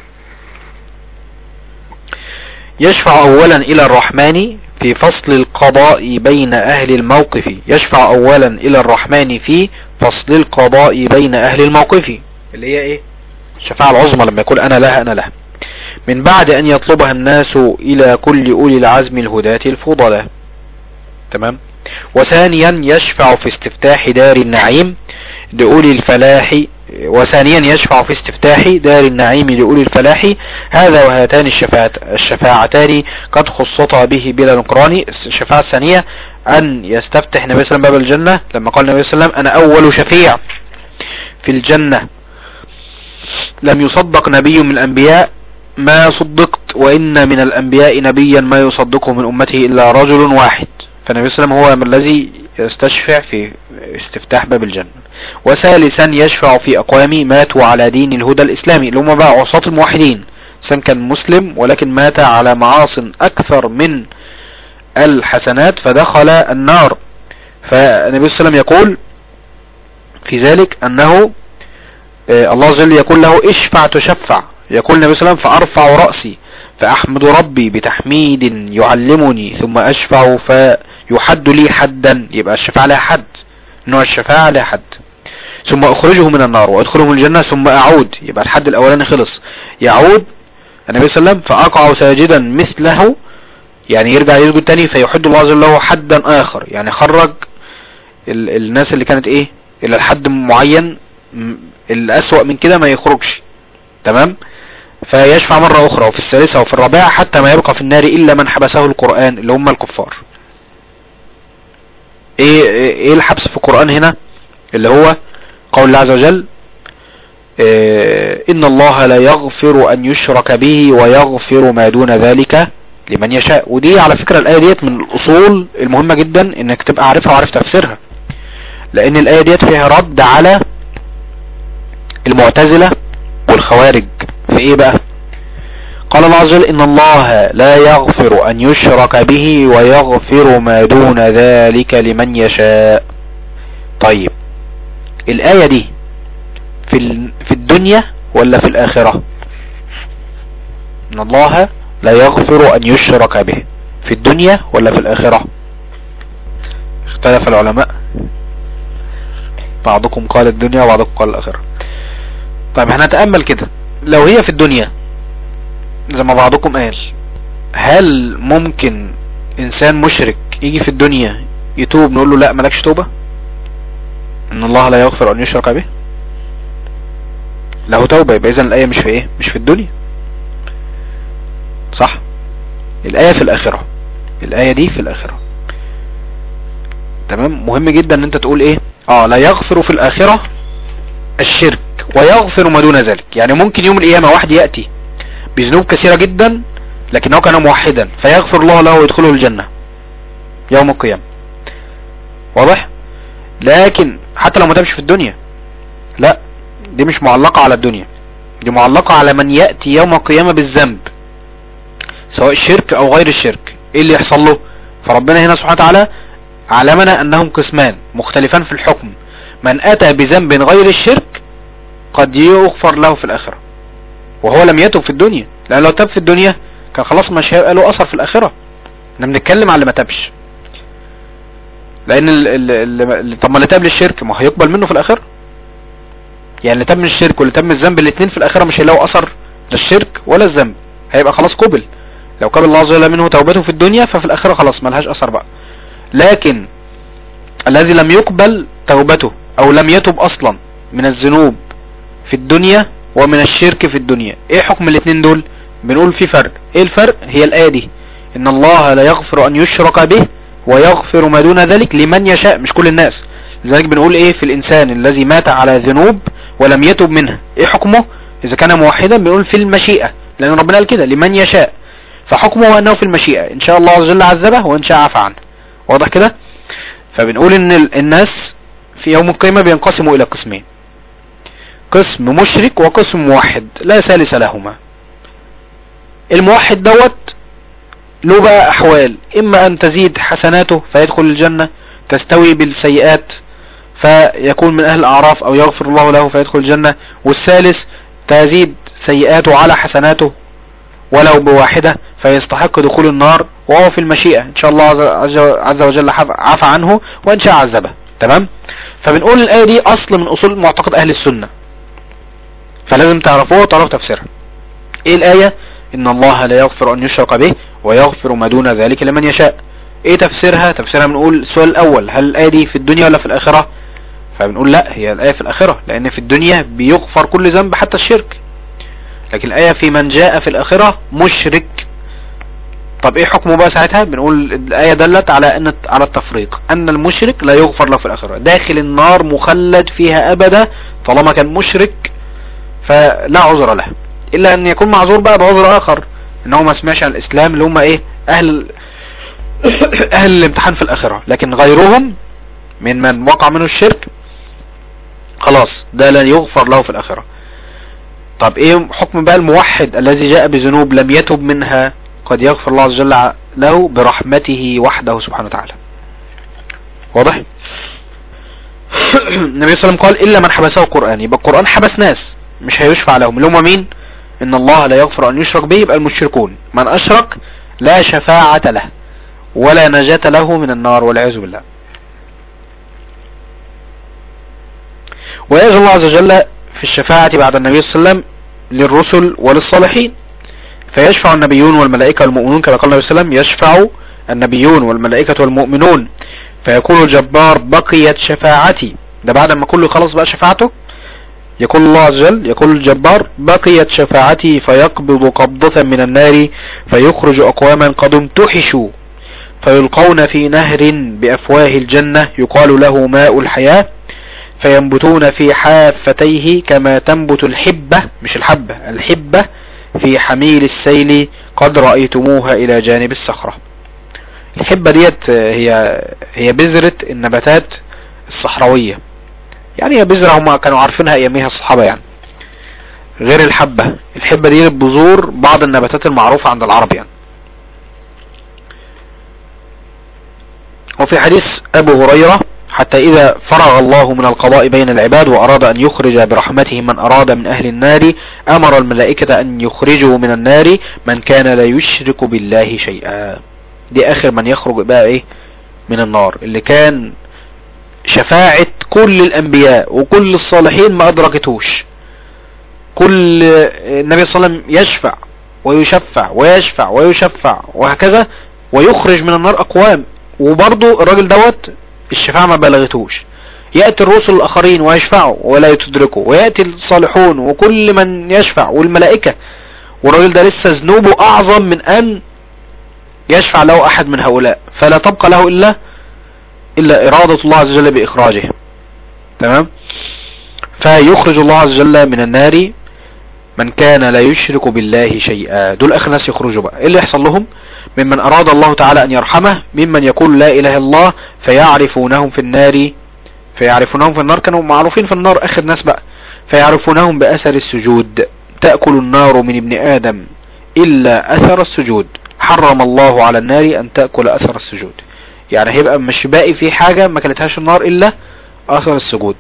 يشفع اولا الى الرحمن في فصل القضاء بين اهل الموقف يشفع اولا الى الرحمن في فصل القضاء بين اهل الموقف اللي هي ايه الشفاعة العظمى لما يقول انا لها انا لها من بعد ان يطلبها الناس الى كل اولي العزم الهداة الفضلاء تمام وثانيا يشفع في استفتاح دار النعيم لأولي الفلاح وثانيا يشفع في استفتاح دار النعيم لأولي الفلاح هذا وهاتان الشفاعتان قد خصتا به بلا نقران الشفاعة الثانية أن يستفتح النبي صلى الله عليه وسلم باب الجنة لما قال النبي صلى الله عليه وسلم أنا أول شفيع في الجنة لم يصدق نبي من الأنبياء ما صدقت وإن من الأنبياء نبيا ما يصدقه من أمته إلا رجل واحد فالنبي صلى الله عليه وسلم هو من الذي يستشفع في استفتاح باب الجنة وثالثا يشفع في أقوام ماتوا على دين الهدى الإسلامي اللي هم بقى عصاة الموحدين سن كان مسلم ولكن مات على معاص أكثر من الحسنات فدخل النار فالنبي صلى الله عليه وسلم يقول في ذلك أنه الله عز وجل يقول له اشفع تشفع يقول النبي صلى الله عليه وسلم فأرفع رأسي فأحمد ربي بتحميد يعلمني ثم أشفع فيحد لي حدا يبقى الشفاعة لها حد نوع الشفاعة لها حد ثم أخرجه من النار وأدخله الجنة ثم أعود يبقى الحد الأولاني خلص يعود النبي صلى الله عليه وسلم فأقع ساجدا مثله يعني يرجع يسجد تاني فيحد الله عز وجل له حدا آخر يعني خرج ال الناس اللي كانت إيه إلى الحد معين الأسوأ من كده ما يخرجش تمام فيشفع مرة أخرى وفي الثالثة وفي الرابعة حتى ما يبقى في النار إلا من حبسه القرآن اللي هم الكفار إيه, إيه الحبس في القرآن هنا اللي هو قول الله عز وجل إيه إن الله لا يغفر أن يشرك به ويغفر ما دون ذلك لمن يشاء ودي على فكرة الآية ديت من الأصول المهمة جدا إنك تبقى عارفها وعارف تفسيرها لأن الآية ديت فيها رد على المعتزلة والخوارج في ايه بقى قال الله عز وجل ان الله لا يغفر ان يشرك به ويغفر ما دون ذلك لمن يشاء طيب الآية دي في في الدنيا ولا في الآخرة ان الله لا يغفر ان يشرك به في الدنيا ولا في الآخرة اختلف العلماء بعضكم قال الدنيا وبعضكم قال الآخرة طيب احنا نتأمل كده لو هي في الدنيا زي ما بعضكم قال هل ممكن انسان مشرك يجي في الدنيا يتوب نقول له لا مالكش توبة ان الله لا يغفر ان يشرك به له توبة يبقى اذا الاية مش في ايه مش في الدنيا صح الاية في الاخرة الاية دي في الاخرة تمام مهم جدا ان انت تقول ايه اه لا يغفر في الاخرة الشرك ويغفر ما دون ذلك يعني ممكن يوم القيامة واحد يأتي بذنوب كثيرة جدا لكنه كان موحدا فيغفر الله له ويدخله الجنة يوم القيامة واضح لكن حتى لو ما تمشي في الدنيا لا دي مش معلقة على الدنيا دي معلقة على من يأتي يوم القيامة بالذنب سواء الشرك او غير الشرك ايه اللي يحصل له فربنا هنا سبحانه وتعالى علمنا انهم قسمان مختلفان في الحكم من اتى بذنب غير الشرك قد يغفر له في الاخرة وهو لم يتب في الدنيا لان لو تاب في الدنيا كان خلاص مش هيبقى له اثر في الاخرة احنا بنتكلم على اللي ما تابش لان ال ال ال طب ما اللي تاب للشرك ما هيقبل منه في الاخرة يعني اللي تاب من الشرك واللي تاب من الذنب الاثنين في الاخرة مش هيلاقوا اثر لا الشرك ولا الذنب هيبقى خلاص قبل لو قبل الله عز وجل منه توبته في الدنيا ففي الاخرة خلاص ملهاش اثر بقى لكن الذي لم يقبل توبته او لم يتب اصلا من الذنوب في الدنيا ومن الشرك في الدنيا ايه حكم الاثنين دول بنقول في فرق ايه الفرق هي الايه دي ان الله لا يغفر ان يشرك به ويغفر ما دون ذلك لمن يشاء مش كل الناس لذلك بنقول ايه في الانسان الذي مات على ذنوب ولم يتب منها ايه حكمه اذا كان موحدا بنقول في المشيئة لان ربنا قال كده لمن يشاء فحكمه انه في المشيئة ان شاء الله عز وجل عذبه وان شاء عفى عنه واضح كده فبنقول ان الناس في يوم القيامة بينقسموا الى قسمين قسم مشرك وقسم موحد لا ثالث لهما الموحد دوت له بقى احوال اما ان تزيد حسناته فيدخل الجنة تستوي بالسيئات فيكون من اهل الاعراف او يغفر الله له فيدخل الجنة والثالث تزيد سيئاته على حسناته ولو بواحدة فيستحق دخول النار وهو في المشيئة ان شاء الله عز وجل عفى عنه وان شاء عذبه تمام فبنقول الاية دي اصل من اصول معتقد اهل السنة فلازم تعرفوها وتعرفوا تفسيرها ايه الاية ان الله لا يغفر ان يشرك به ويغفر ما دون ذلك لمن يشاء ايه تفسيرها تفسيرها بنقول السؤال الاول هل الاية دي في الدنيا ولا في الاخرة فبنقول لا هي الاية في الاخرة لان في الدنيا بيغفر كل ذنب حتى الشرك لكن الاية في من جاء في الاخرة مشرك طب ايه حكمه بقى ساعتها بنقول الاية دلت على ان على التفريق ان المشرك لا يغفر له في الاخرة داخل النار مخلد فيها ابدا طالما كان مشرك فلا عذر له الا ان يكون معذور بقى بعذر اخر ان هو ما سمعش عن الاسلام اللي هم ايه اهل اهل الامتحان في الاخرة لكن غيرهم من من وقع منه الشرك خلاص ده لن يغفر له في الاخرة طب ايه حكم بقى الموحد الذي جاء بذنوب لم يتب منها قد يغفر الله عز وجل له برحمته وحده سبحانه وتعالى واضح النبي صلى الله عليه وسلم قال الا من حبسه القرآن يبقى القرآن حبس ناس مش هيشفع لهم اللي هم مين ان الله لا يغفر ان يشرك به يبقى المشركون من اشرك لا شفاعة له ولا نجاة له من النار والعياذ بالله ويأذن الله عز وجل في الشفاعة بعد النبي صلى الله عليه وسلم للرسل وللصالحين فيشفع النبيون والملائكة والمؤمنون كما قال النبي صلى الله عليه وسلم يشفع النبيون والملائكة والمؤمنون فيقول الجبار بقيت شفاعتي ده بعد ما كله خلص بقى شفاعته يقول الله عز وجل يقول الجبار بقيت شفاعتي فيقبض قبضة من النار فيخرج أقواما قد امتحشوا فيلقون في نهر بأفواه الجنة يقال له ماء الحياة فينبتون في حافتيه كما تنبت الحبة مش الحبة الحبة في حميل السيل قد رأيتموها إلى جانب الصخرة الحبة ديت هي هي بذرة النباتات الصحراوية يعني هي بذرة هم كانوا عارفينها اياميها الصحابة يعني غير الحبة الحبة دي بذور بعض النباتات المعروفة عند العرب يعني وفي حديث ابو هريرة حتى اذا فرغ الله من القضاء بين العباد واراد ان يخرج برحمته من اراد من اهل النار امر الملائكة ان يخرجوا من النار من كان لا يشرك بالله شيئا دي اخر من يخرج بقى ايه من النار اللي كان شفاعة كل الانبياء وكل الصالحين ما ادركتوش كل النبي صلى الله عليه وسلم يشفع ويشفع ويشفع ويشفع وهكذا ويخرج من النار اقوام وبرضه الراجل دوت الشفاعة ما بلغتوش يأتي الرسل الآخرين ويشفعوا ولا تدركوا ويأتي الصالحون وكل من يشفع والملائكة والراجل ده لسه ذنوبه أعظم من أن يشفع له أحد من هؤلاء فلا تبقى له إلا إلا إرادة الله عز وجل بإخراجه تمام فيخرج الله عز وجل من النار من كان لا يشرك بالله شيئا دول آخر ناس يخرجوا بقى إيه اللي يحصل لهم ممن أراد الله تعالى أن يرحمه ممن يقول لا إله إلا الله فيعرفونهم في النار فيعرفونهم في النار كانوا معروفين في النار آخر ناس بقى فيعرفونهم بأثر السجود تأكل النار من ابن آدم إلا أثر السجود حرم الله على النار ان تأكل اثر السجود يعني هيبقى مش باقي في حاجة ما كلتهاش النار الا اثر السجود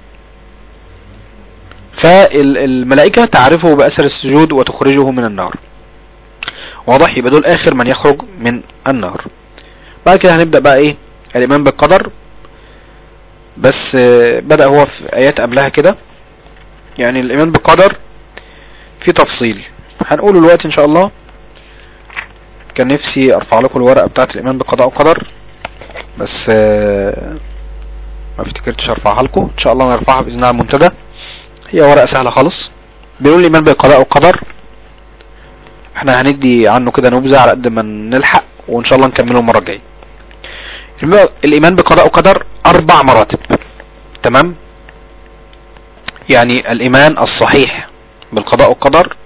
فالملائكة تعرفه بأثر السجود وتخرجه من النار واضح يبقى دول اخر من يخرج من النار بعد كده هنبدأ بقى ايه الايمان بالقدر بس آه، بدأ هو في ايات قبلها كده يعني الايمان بالقدر في تفصيل هنقوله دلوقتي ان شاء الله كان نفسي ارفع لكم الورقة بتاعت الايمان بالقضاء والقدر بس آه، ما افتكرتش ارفعها لكم ان شاء الله نرفعها باذن الله على المنتدى هي ورقة سهلة خالص بيقول الايمان بالقضاء والقدر احنا هندي عنه كده نبذة على قد ما نلحق وان شاء الله نكمله المرة الجاية الايمان بقضاء وقدر اربع مراتب تمام يعني الايمان الصحيح بالقضاء والقدر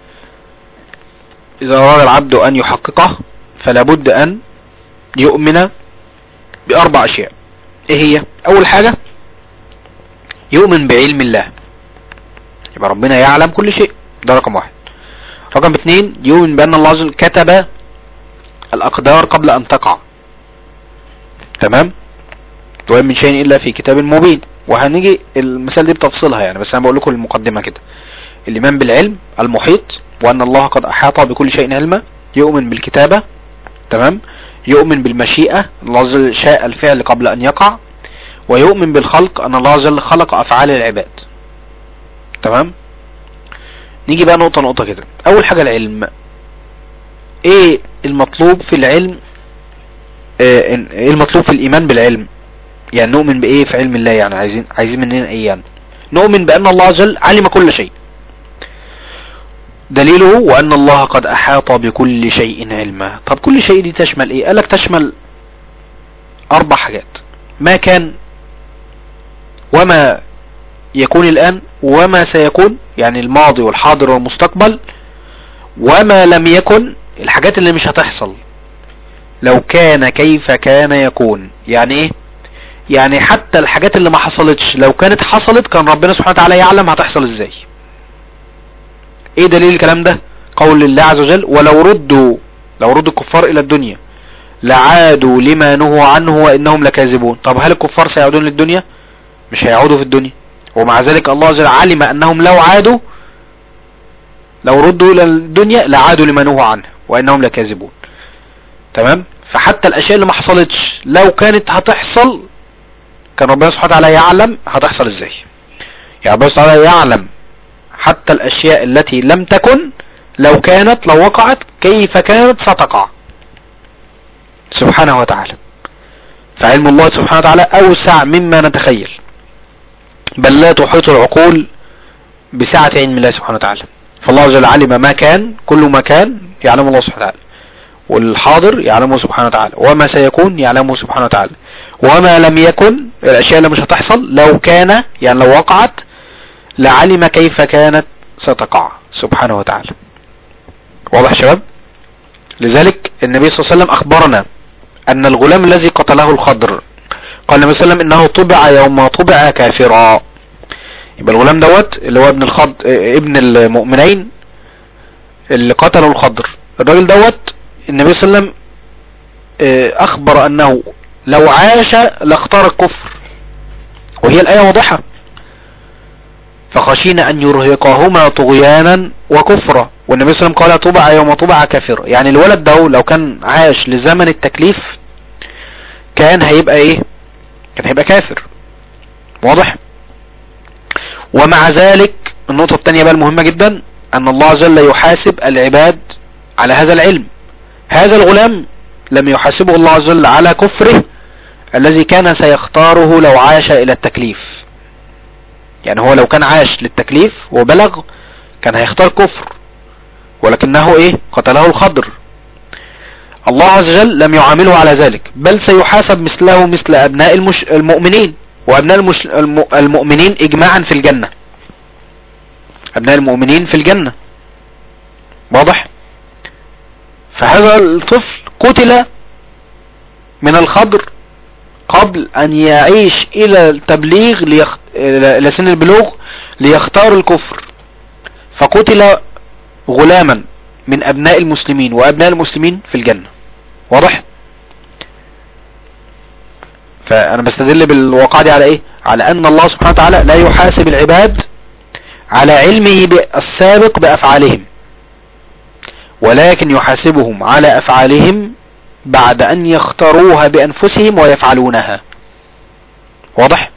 اذا اراد العبد ان يحققه فلا بد ان يؤمن باربع اشياء ايه هي اول حاجة يؤمن بعلم الله يبقى ربنا يعلم كل شيء ده رقم واحد رقم اثنين يؤمن بان الله عز وجل كتب الاقدار قبل ان تقع تمام وإن من شيء الا في كتاب مبين وهنيجي المثال دي بتفصيلها يعني بس انا بقول لكم المقدمة كده الايمان بالعلم المحيط وان الله قد احاط بكل شيء علما يؤمن بالكتابة تمام يؤمن بالمشيئة الله عز وجل شاء الفعل قبل ان يقع ويؤمن بالخلق ان الله عز وجل خلق افعال العباد تمام نيجي بقى نقطة نقطة كده اول حاجة العلم ايه المطلوب في العلم آه، ايه المطلوب في الايمان بالعلم يعني نؤمن بايه في علم الله يعني عايزين عايزين مننا ايه يعني نؤمن بان الله عز وجل علم كل شيء دليله وان الله قد احاط بكل شيء علما طب كل شيء دي تشمل ايه قالك تشمل اربع حاجات ما كان وما يكون الان وما سيكون يعني الماضي والحاضر والمستقبل وما لم يكن الحاجات اللي مش هتحصل لو كان كيف كان يكون يعني ايه يعني حتى الحاجات اللي ما حصلتش لو كانت حصلت كان ربنا سبحانه وتعالى يعلم هتحصل ازاي ايه دليل الكلام ده قول الله عز وجل ولو ردوا لو ردوا الكفار الى الدنيا لعادوا لما نهوا عنه وانهم لكاذبون طب هل الكفار سيعودون للدنيا مش هيعودوا في الدنيا ومع ذلك الله عز وجل علم انهم لو عادوا لو ردوا الى الدنيا لعادوا لما نهوا عنه وانهم لكاذبون تمام فحتى الاشياء اللي ما حصلتش لو كانت هتحصل كان ربنا سبحانه وتعالى يعلم هتحصل ازاي يعني ربنا سبحانه وتعالى يعلم حتى الاشياء التي لم تكن لو كانت لو وقعت كيف كانت ستقع سبحانه وتعالى فعلم الله سبحانه وتعالى اوسع مما نتخيل بل لا تحيط العقول بسعة علم الله سبحانه وتعالى فالله عز وجل علم ما كان كل ما كان يعلم الله سبحانه وتعالى والحاضر يعلمه سبحانه وتعالى وما سيكون يعلمه سبحانه وتعالى وما لم يكن الاشياء اللي مش هتحصل لو كان يعني لو وقعت لعلم كيف كانت ستقع سبحانه وتعالى واضح شباب لذلك النبي صلى الله عليه وسلم اخبرنا ان الغلام الذي قتله الخضر قال النبي صلى الله عليه وسلم انه طبع يوم طبع كافرا يبقى الغلام دوت اللي هو ابن الخضر ابن المؤمنين اللي قتلوا الخضر الراجل دوت النبي صلى الله عليه وسلم اه، اخبر انه لو عاش لاختار الكفر وهي الايه واضحة فخشينا ان يرهقهما طغيانا وكفرا والنبي صلى الله عليه وسلم قال طبع يوم طبع كافر يعني الولد ده لو كان عاش لزمن التكليف كان هيبقى ايه كان هيبقى كافر واضح ومع ذلك النقطة الثانية بقى المهمة جدا ان الله عز وجل يحاسب العباد على هذا العلم هذا الغلام لم يحاسبه الله عز وجل على كفره الذي كان سيختاره لو عاش الى التكليف يعني هو لو كان عاش للتكليف وبلغ كان هيختار كفر ولكنه ايه قتله الخضر الله عز وجل لم يعامله على ذلك بل سيحاسب مثله مثل ابناء المش... المؤمنين وابناء المش... الم... المؤمنين اجماعا في الجنة ابناء المؤمنين في الجنة واضح فهذا الطفل قتل من الخضر قبل ان يعيش الى التبليغ ليخ... الى سن البلوغ ليختار الكفر فقتل غلاما من ابناء المسلمين وابناء المسلمين في الجنة واضح فانا بستدل بالواقع دي على ايه على ان الله سبحانه وتعالى لا يحاسب العباد على علمه السابق بافعالهم ولكن يحاسبهم على افعالهم بعد ان يختاروها بانفسهم ويفعلونها واضح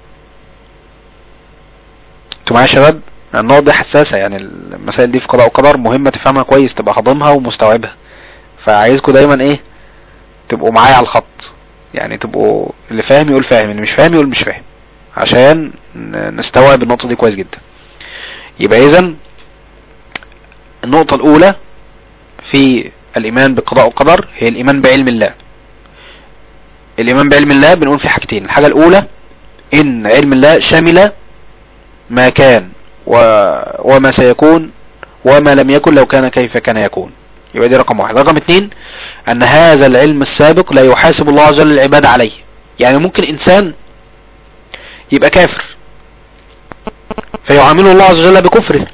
انتوا معايا يا شباب النقط دي حساسة يعني المسائل دي في قضاء وقدر مهمة تفهمها كويس تبقى حاضنها ومستوعبها فعايزكم دايما ايه تبقوا معايا على الخط يعني تبقوا اللي فاهم يقول فاهم اللي مش فاهم يقول مش فاهم عشان نستوعب النقطة دي كويس جدا يبقى اذا النقطة الاولى في الايمان بالقضاء والقدر هي الايمان بعلم الله الايمان بعلم الله بنقول في حاجتين الحاجة الاولى ان علم الله شامل ما كان و... وما سيكون وما لم يكن لو كان كيف كان يكون يبقى دي رقم واحد رقم اتنين ان هذا العلم السابق لا يحاسب الله عز وجل العباد عليه يعني ممكن انسان يبقى كافر فيعامله الله عز وجل بكفره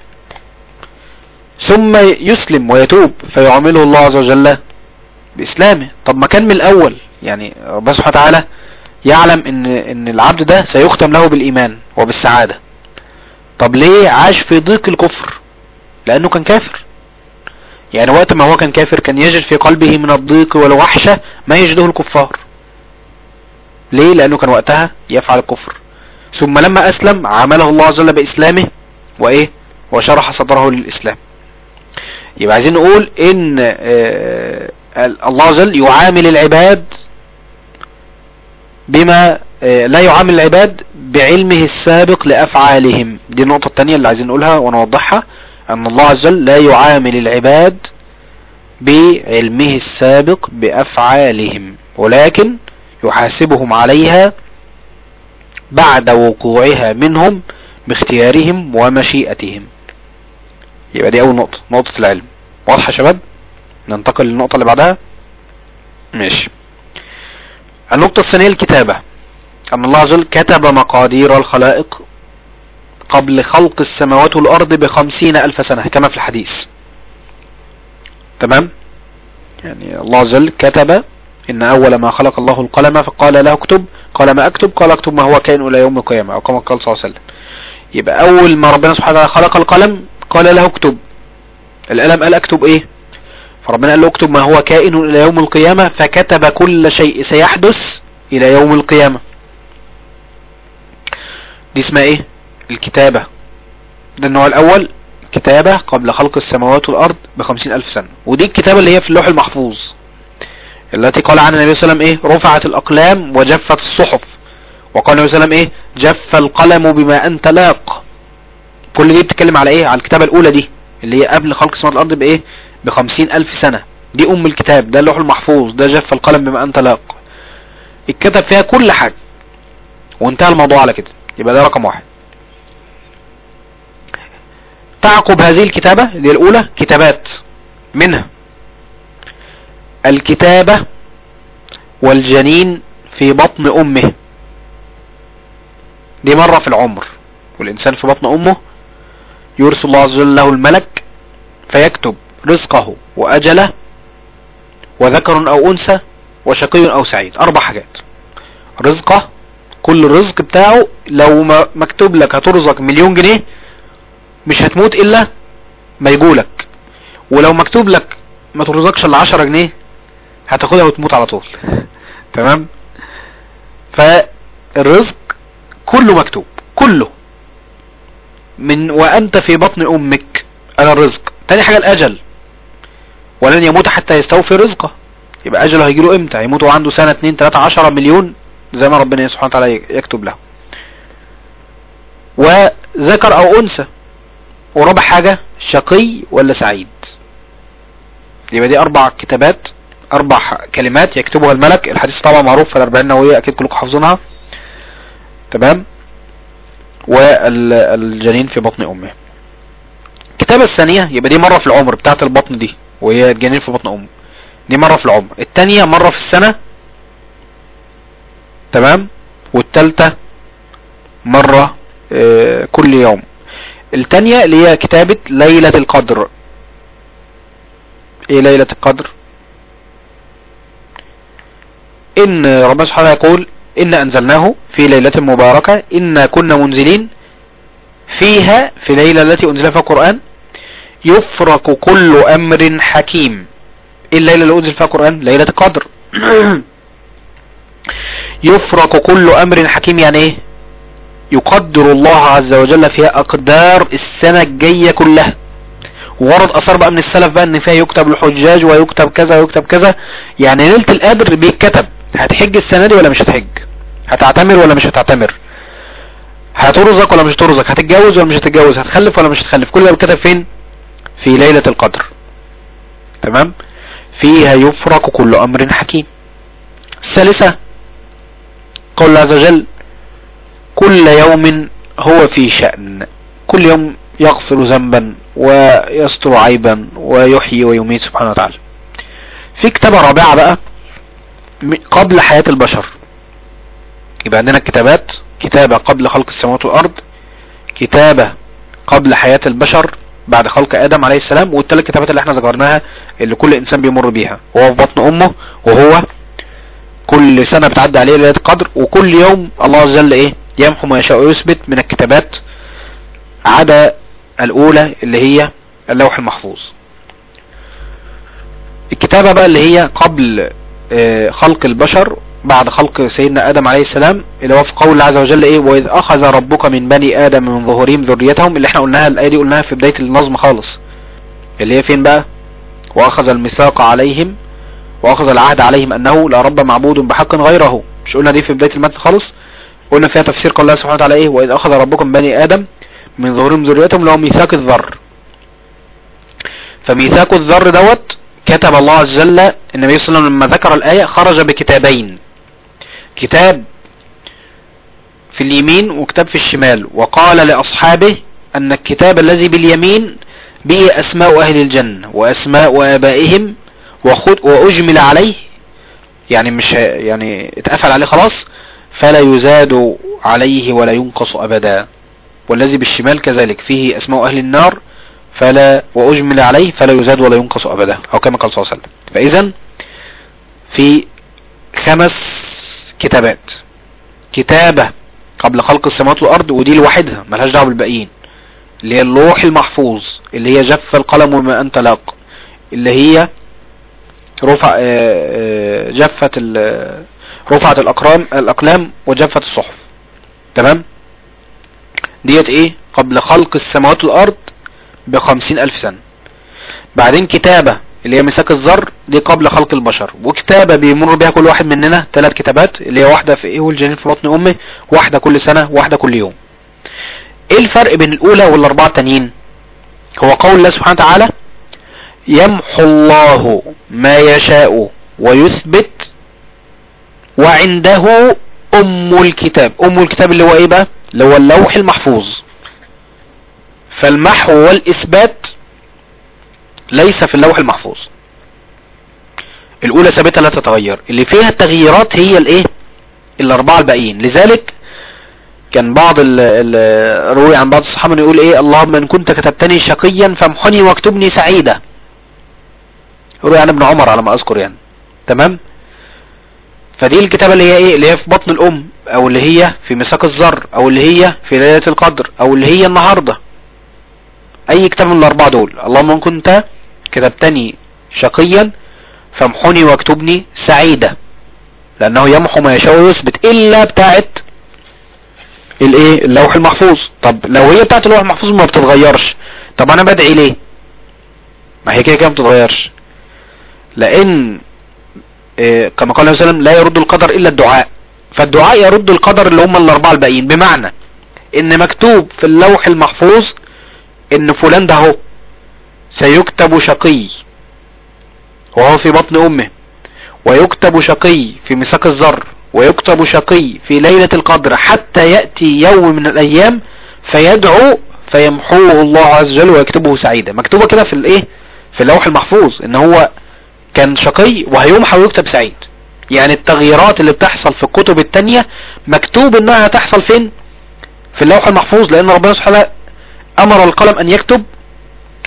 ثم يسلم ويتوب فيعامله الله عز وجل بإسلامه طب ما كان من الأول يعني ربنا سبحانه وتعالى يعلم ان ان العبد ده سيختم له بالإيمان وبالسعادة طب ليه عاش في ضيق الكفر لأنه كان كافر يعني وقت ما هو كان كافر كان يجد في قلبه من الضيق والوحشة ما يجده الكفار ليه لأنه كان وقتها يفعل الكفر ثم لما أسلم عامله الله عز وجل بإسلامه وإيه وشرح صدره للإسلام يبقى عايزين نقول ان آه الله عز وجل يعامل العباد بما آه لا يعامل العباد بعلمه السابق لأفعالهم دي النقطة الثانية اللي عايزين نقولها ونوضحها أن الله عز وجل لا يعامل العباد بعلمه السابق بأفعالهم ولكن يحاسبهم عليها بعد وقوعها منهم باختيارهم ومشيئتهم يبقى دي اول نقطة نقطة العلم واضحة يا شباب ننتقل للنقطة اللي بعدها ماشي النقطة الثانية الكتابة ان الله عز وجل كتب مقادير الخلائق قبل خلق السماوات والارض بخمسين الف سنة كما في الحديث تمام يعني الله عز وجل كتب ان اول ما خلق الله القلم فقال له اكتب قال ما اكتب قال اكتب ما هو كائن الى يوم القيامة او كما قال صلى الله عليه وسلم يبقى اول ما ربنا سبحانه وتعالى خلق القلم قال له اكتب القلم قال اكتب ايه فربنا قال له اكتب ما هو كائن الى يوم القيامة فكتب كل شيء سيحدث الى يوم القيامة دي اسمها ايه الكتابة ده النوع الاول كتابة قبل خلق السماوات والارض بخمسين الف سنة ودي الكتابة اللي هي في اللوح المحفوظ التي قال عنها النبي صلى الله عليه وسلم ايه رفعت الاقلام وجفت الصحف وقال النبي صلى الله عليه وسلم ايه جف القلم بما انت لاق كل دي بتتكلم على ايه على الكتابة الاولى دي اللي هي قبل خلق السماوات والارض بايه بخمسين الف سنة دي ام الكتاب ده اللوح المحفوظ ده جف القلم بما انت لاق اتكتب فيها كل حاجة وانتهى الموضوع على كده يبقى ده رقم واحد تعقب هذه الكتابة دي الاولى كتابات منها الكتابة والجنين في بطن امه دي مرة في العمر والانسان في بطن امه يرسل الله عز وجل له الملك فيكتب رزقه واجله وذكر او انثى وشقي او سعيد اربع حاجات رزقه كل الرزق بتاعه لو ما مكتوب لك هترزق مليون جنيه مش هتموت الا ما يجولك ولو مكتوب لك ما ترزقش الا 10 جنيه هتاخدها وتموت على طول تمام فالرزق كله مكتوب كله من وانت في بطن امك انا الرزق تاني حاجة الاجل ولن يموت حتى يستوفي رزقه يبقى اجله هيجيله امتى يموت وعنده سنة اتنين تلاتة عشرة مليون زي ما ربنا سبحانه وتعالى يكتب له وذكر او انثى ورابع حاجة شقي ولا سعيد يبقى دي اربع كتابات اربع كلمات يكتبها الملك الحديث طبعا معروف في الاربعين نووية اكيد كلكم حافظينها تمام والجنين في بطن امه الكتابة الثانية يبقى دي مرة في العمر بتاعت البطن دي وهي الجنين في بطن امه دي مرة في العمر التانية مرة في السنة تمام والتالتة مرة اه كل يوم التانية اللي هي كتابة ليلة القدر ايه ليلة القدر ان ربنا سبحانه يقول ان انزلناه في ليلة مباركة انا كنا منزلين فيها في ليلة التي انزل فيها القرآن يفرق كل امر حكيم ايه الليلة اللي انزل فيها القرآن ليلة القدر يفرق كل امر حكيم يعني ايه يقدر الله عز وجل فيها اقدار السنة الجاية كلها ورد اثار بقى من السلف بقى ان فيها يكتب الحجاج ويكتب كذا ويكتب كذا يعني ليلة القدر بيتكتب هتحج السنة دي ولا مش هتحج هتعتمر ولا مش هتعتمر هترزق ولا مش هترزق هتتجوز ولا مش هتتجوز هتخلف ولا مش هتخلف كل ده بيتكتب فين في ليلة القدر تمام فيها يفرق كل امر حكيم الثالثة قول الله عز وجل كل يوم هو في شأن كل يوم يغفر ذنبا ويستر عيبا ويحيي ويميت سبحانه وتعالى في كتابة رابعة بقى قبل حياة البشر يبقى عندنا كتابات كتابة قبل خلق السماوات والأرض كتابة قبل حياة البشر بعد خلق آدم عليه السلام والثلاث كتابات اللي احنا ذكرناها اللي كل إنسان بيمر بيها وهو في بطن أمه وهو كل سنة بتعدي عليه ليلة القدر وكل يوم الله عز وجل ايه يمحو ما يشاء ويثبت من الكتابات عدا الأولى اللي هي اللوح المحفوظ الكتابة بقى اللي هي قبل اه خلق البشر بعد خلق سيدنا آدم عليه السلام اللي هو في قول الله عز وجل ايه وإذ أخذ ربك من بني آدم من ظهورهم ذريتهم اللي احنا قلناها الآية دي قلناها في بداية النظم خالص اللي هي فين بقى وأخذ الميثاق عليهم وأخذ العهد عليهم أنه لا رب معبود بحق غيره مش قلنا دي في بداية المتن خالص قلنا فيها تفسير قول الله سبحانه وتعالى ايه وإذ أخذ ربكم بني آدم من ظهورهم ذريتهم اللي هو ميثاق الذر فميثاق الذر دوت كتب الله عز وجل النبي صلى الله عليه وسلم لما ذكر الآية خرج بكتابين كتاب في اليمين وكتاب في الشمال وقال لأصحابه أن الكتاب الذي باليمين به أسماء أهل الجنة وأسماء آبائهم وخد وأجمل عليه يعني مش يعني اتقفل عليه خلاص فلا يزاد عليه ولا ينقص أبدا والذي بالشمال كذلك فيه أسماء أهل النار فلا وأجمل عليه فلا يزاد ولا ينقص أبدا أو كما قال صلى الله عليه وسلم فإذا في خمس كتابات كتابة قبل خلق السماوات والأرض ودي لوحدها ملهاش دعوه بالباقيين اللي هي اللوح المحفوظ اللي هي جف القلم وما أنت لاق اللي هي رفع جفت رفعت الأقرام الأقلام وجفت الصحف تمام ديت ايه قبل خلق السماوات والأرض بخمسين ألف سنة بعدين كتابة اللي هي مساك الذر دي قبل خلق البشر وكتابة بيمر بها كل واحد مننا ثلاث كتابات اللي هي واحدة في ايه والجنين في بطن امه واحدة كل سنة واحدة كل يوم ايه الفرق بين الاولى والاربعة التانيين هو قول الله سبحانه وتعالى يمحو الله ما يشاء ويثبت وعنده ام الكتاب ام الكتاب اللي هو ايه بقى اللي هو اللوح المحفوظ فالمحو والاثبات ليس في اللوح المحفوظ الاولى ثابته لا تتغير اللي فيها التغييرات هي الايه الاربعه الباقيين لذلك كان بعض روي عن بعض الصحابه يقول ايه اللهم ان كنت كتبتني شقيا فامحني واكتبني سعيدا روي عن ابن عمر على ما اذكر يعني تمام فدي الكتابه اللي هي ايه اللي هي في بطن الام او اللي هي في مساك الذر او اللي هي في ليله القدر او اللي هي النهارده اي كتاب من الاربعه دول اللهم ان كنت كتبتني شقيا فامحني واكتبني سعيدا لانه يمحو ما يشاء ويثبت الا بتاعت الايه اللوح المحفوظ طب لو هي بتاعت اللوح المحفوظ ما بتتغيرش طب انا بدعي ليه ما هي كده كده ما بتتغيرش لان إيه كما قال عليه وسلم لا يرد القدر الا الدعاء فالدعاء يرد القدر اللي هم الاربعه الباقيين بمعنى ان مكتوب في اللوح المحفوظ ان فلان ده هو سيكتب شقي وهو في بطن امه ويكتب شقي في مساك الذر ويكتب شقي في ليلة القدر حتى يأتي يوم من الايام فيدعو فيمحوه الله عز وجل ويكتبه سعيدا مكتوبة كده في الايه في اللوح المحفوظ ان هو كان شقي وهيمحى ويكتب سعيد يعني التغييرات اللي بتحصل في الكتب التانية مكتوب انها هتحصل فين في اللوح المحفوظ لان ربنا سبحانه امر القلم ان يكتب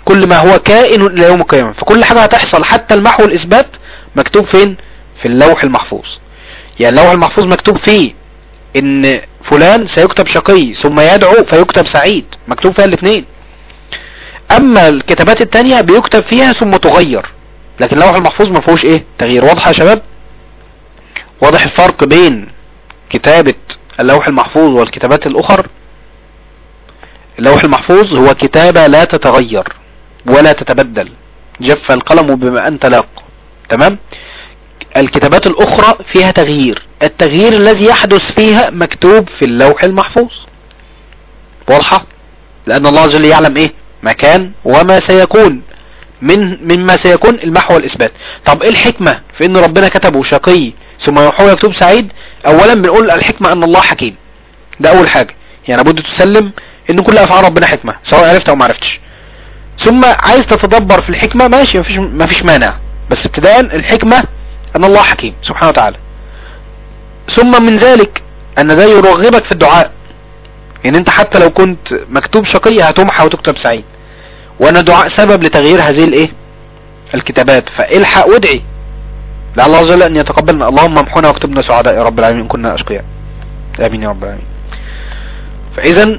كل ما هو كائن الى يوم القيامة فكل حاجة هتحصل حتى المحو والاثبات مكتوب فين في اللوح المحفوظ يعني اللوح المحفوظ مكتوب فيه ان فلان سيكتب شقي ثم يدعو فيكتب سعيد مكتوب فيها الاثنين اما الكتابات التانية بيكتب فيها ثم تغير لكن اللوح المحفوظ ما فيهوش ايه تغيير واضح يا شباب واضح الفرق بين كتابة اللوح المحفوظ والكتابات الاخر اللوح المحفوظ هو كتابة لا تتغير ولا تتبدل جف القلم بما انت لاق تمام الكتابات الاخرى فيها تغيير التغيير الذي يحدث فيها مكتوب في اللوح المحفوظ واضحة لان الله جل يعلم ايه ما كان وما سيكون من مما سيكون المحو والاثبات طب ايه الحكمة في ان ربنا كتبه شقي ثم يحول يكتب سعيد اولا بنقول الحكمة ان الله حكيم ده اول حاجة يعني لابد تسلم ان كل افعال ربنا حكمة سواء عرفت او ما عرفتش ثم عايز تتدبر في الحكمة ماشي مفيش, مفيش مانع بس ابتداء الحكمة ان الله حكيم سبحانه وتعالى ثم من ذلك ان ده يرغبك في الدعاء ان انت حتى لو كنت مكتوب شقي هتمحى وتكتب سعيد وان الدعاء سبب لتغيير هذه الايه الكتابات فالحق وادعي لعل الله جل ان يتقبلنا اللهم امحونا واكتبنا سعداء يا رب العالمين ان كنا اشقياء امين يا رب العالمين فاذا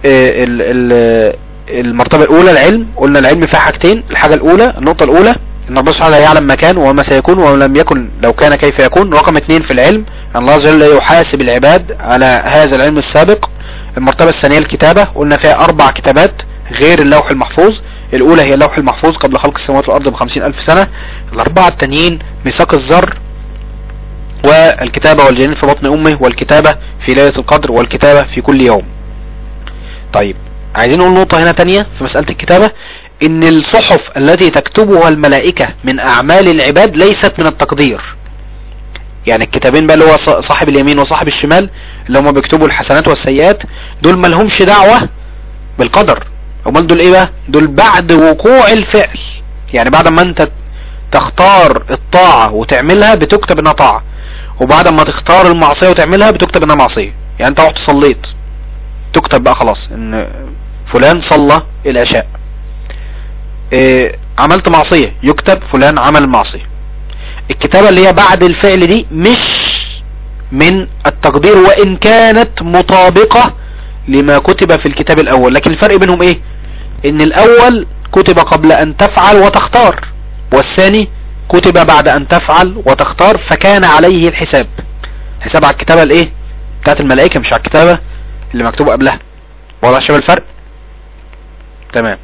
المرتبة الاولى العلم قلنا العلم فيها حاجتين الحاجة الاولى النقطة الاولى ان ربنا سبحانه يعلم ما كان وما سيكون ولم يكن لو كان كيف يكون رقم اثنين في العلم ان الله جل يحاسب العباد على هذا العلم السابق المرتبة الثانية الكتابة قلنا فيها اربع كتابات غير اللوح المحفوظ الاولى هي اللوح المحفوظ قبل خلق السماوات والارض بخمسين الف سنة الاربعة التانيين ميثاق الذر والكتابة والجنين في بطن امه والكتابة في ليلة القدر والكتابة في كل يوم طيب عايزين نقول نقطة هنا تانية في مسألة الكتابة ان الصحف التي تكتبها الملائكة من اعمال العباد ليست من التقدير يعني الكتابين بقى اللي هو صاحب اليمين وصاحب الشمال اللي هم بيكتبوا الحسنات والسيئات دول ما لهمش دعوة بالقدر امال دول ايه بقى دول بعد وقوع الفعل يعني بعد ما انت تختار الطاعة وتعملها بتكتب انها طاعة وبعد ما تختار المعصية وتعملها بتكتب انها معصية يعني انت رحت صليت تكتب بقى خلاص ان فلان صلى العشاء إيه عملت معصية يكتب فلان عمل معصية الكتابة اللي هي بعد الفعل دي مش من التقدير وان كانت مطابقة لما كتب في الكتاب الاول لكن الفرق بينهم ايه ان الاول كتب قبل ان تفعل وتختار والثاني كتب بعد ان تفعل وتختار فكان عليه الحساب حساب على الكتابة الايه بتاعت الملائكة مش على الكتابة اللي مكتوبة قبلها واضح شبه الفرق تمام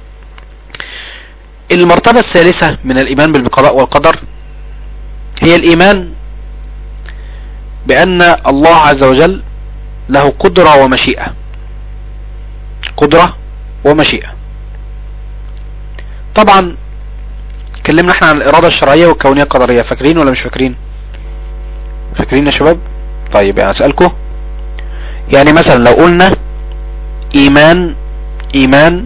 المرتبة الثالثة من الايمان بالقضاء والقدر هي الايمان بان الله عز وجل له قدرة ومشيئة قدرة ومشيئة طبعا اتكلمنا احنا عن الارادة الشرعية والكونية القدرية فاكرين ولا مش فاكرين فاكرين يا شباب طيب يعني اسألكم يعني مثلا لو قلنا ايمان ايمان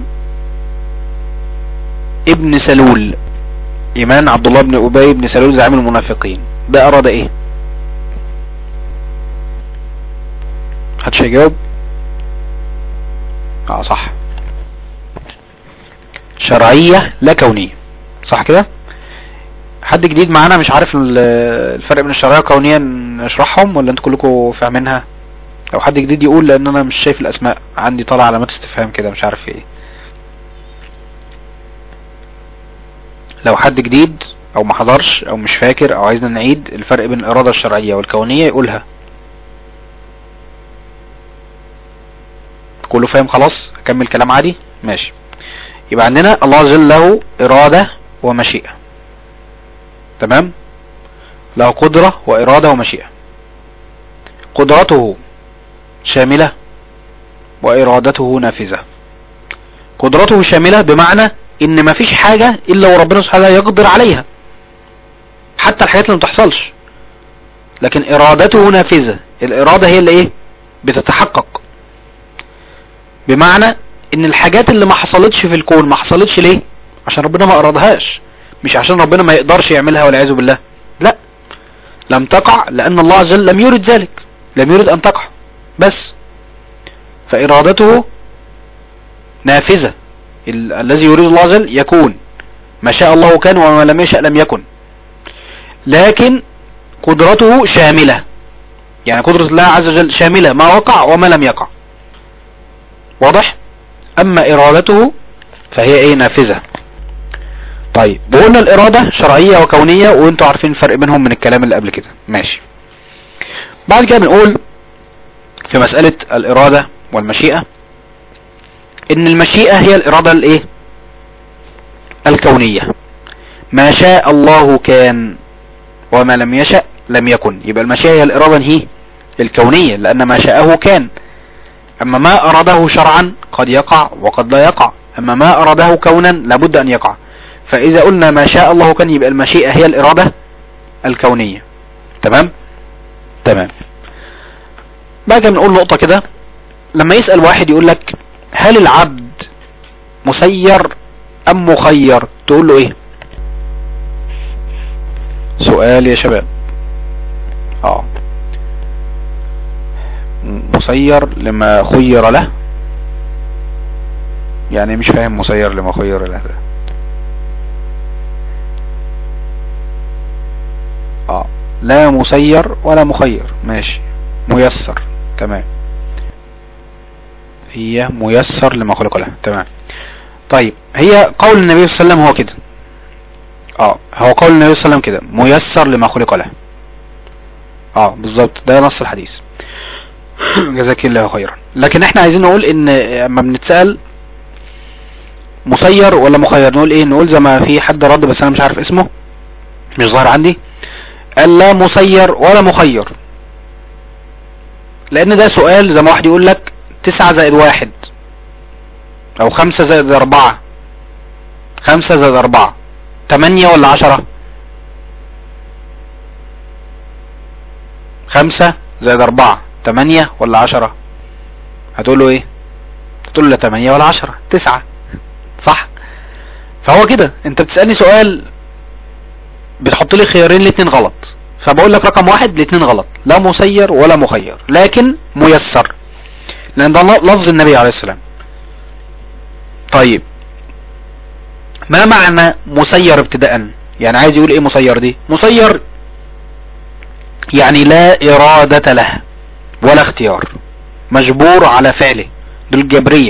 ابن سلول ايمان عبد الله بن ابي بن سلول زعيم المنافقين ده اراد ايه محدش هيجاوب اه صح شرعية لا كونية صح كده حد جديد معانا مش عارف الفرق بين الشرعية والكونية نشرحهم ولا انتوا كلكم فاهمينها لو حد جديد يقول لان انا مش شايف الاسماء عندي طالع علامات استفهام كده مش عارف ايه لو حد جديد او ما حضرش او مش فاكر او عايزنا نعيد الفرق بين الارادة الشرعية والكونية يقولها كله فاهم خلاص اكمل كلام عادي ماشي يبقى عندنا الله عز وجل له ارادة ومشيئة تمام له قدرة وارادة ومشيئة قدرته شاملة وارادته نافذة قدرته شاملة بمعنى ان مفيش حاجة الا وربنا سبحانه يقدر عليها حتى الحاجات اللي متحصلش لكن ارادته نافذة الارادة هي اللي ايه بتتحقق بمعنى ان الحاجات اللي ما حصلتش في الكون ما حصلتش ليه عشان ربنا ما ارادهاش مش عشان ربنا ما يقدرش يعملها والعياذ بالله لا لم تقع لان الله عز وجل لم يرد ذلك لم يرد ان تقع بس فارادته نافذة ال- الذي يريد الله عز وجل يكون ما شاء الله كان وما لم يشأ لم يكن لكن قدرته شاملة يعني قدرة الله عز وجل شاملة ما وقع وما لم يقع واضح اما ارادته فهي ايه نافذة طيب وقلنا الارادة شرعية وكونية وانتوا عارفين الفرق بينهم من الكلام اللي قبل كده ماشي بعد كده بنقول في مسألة الارادة والمشيئة ان المشيئة هي الارادة الايه الكونية ما شاء الله كان وما لم يشأ لم يكن يبقى المشيئة هي الارادة هي الكونية لان ما شاءه كان اما ما اراده شرعا قد يقع وقد لا يقع اما ما اراده كونا لابد ان يقع فاذا قلنا ما شاء الله كان يبقى المشيئة هي الارادة الكونية تمام تمام بقى بنقول نقطة كده لما يسأل واحد يقول لك هل العبد مسير ام مخير تقول له ايه سؤال يا شباب اه مسير لما خير له يعني مش فاهم مسير لما خير له ده اه لا مسير ولا مخير ماشي ميسر تمام هي ميسر لما خلق له تمام طيب هي قول النبي صلى الله عليه وسلم هو كده اه هو قول النبي صلى الله عليه وسلم كده ميسر لما خلق له اه بالظبط ده نص الحديث جزاك الله خيرا لكن احنا عايزين نقول ان اما بنتسأل مسير ولا مخير نقول ايه نقول زي ما في حد رد بس انا مش عارف اسمه مش ظاهر عندي قال لا مسير ولا مخير لان ده سؤال زي ما واحد يقول لك تسعة زائد واحد او خمسة زائد اربعة خمسة زائد اربعة تمانية ولا عشرة خمسة زائد اربعة تمانية ولا عشرة هتقول له ايه هتقول له لا تمانية ولا عشرة تسعة صح فهو كده انت بتسألني سؤال بتحط لي خيارين الاتنين غلط فبقول لك رقم واحد الاتنين غلط لا مسير ولا مخير لكن ميسر لان ده لفظ النبي عليه السلام طيب ما معنى مسير ابتداء يعني عايز يقول ايه مسير دي مسير يعني لا ارادة له ولا اختيار مجبور على فعله بالجبرية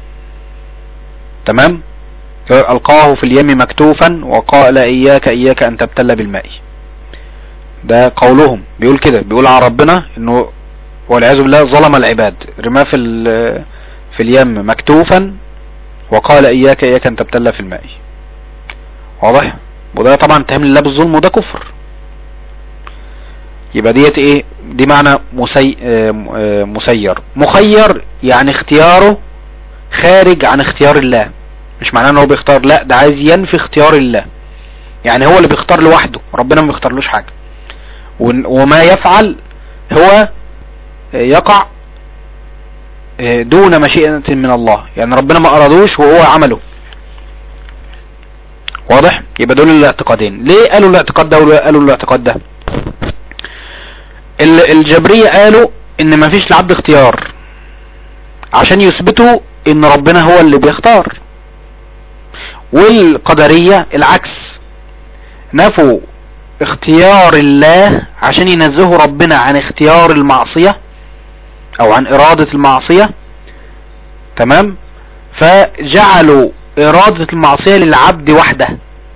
تمام ألقاه في اليم مكتوفا وقال إياك إياك أن تبتل بالماء ده قولهم بيقول كده بيقول عن ربنا انه والعياذ بالله ظلم العباد رماه في في اليم مكتوفا وقال اياك اياك ان تبتل في الماء واضح وده طبعا اتهام لله بالظلم وده كفر يبقى ديت ايه دي معنى مسي... مسير مخير يعني اختياره خارج عن اختيار الله مش معناه ان هو بيختار لا ده عايز ينفي اختيار الله يعني هو اللي بيختار لوحده ربنا ما بيختارلوش حاجة وما يفعل هو يقع دون مشيئة من الله يعني ربنا ما ارادوش وهو عمله واضح يبقى دول الاعتقادين ليه قالوا الاعتقاد ده وقالوا الاعتقاد ده الجبرية قالوا ان ما فيش لعبد اختيار عشان يثبتوا ان ربنا هو اللي بيختار والقدرية العكس نفوا اختيار الله عشان ينزهوا ربنا عن اختيار المعصية او عن ارادة المعصية تمام فجعلوا ارادة المعصية للعبد وحده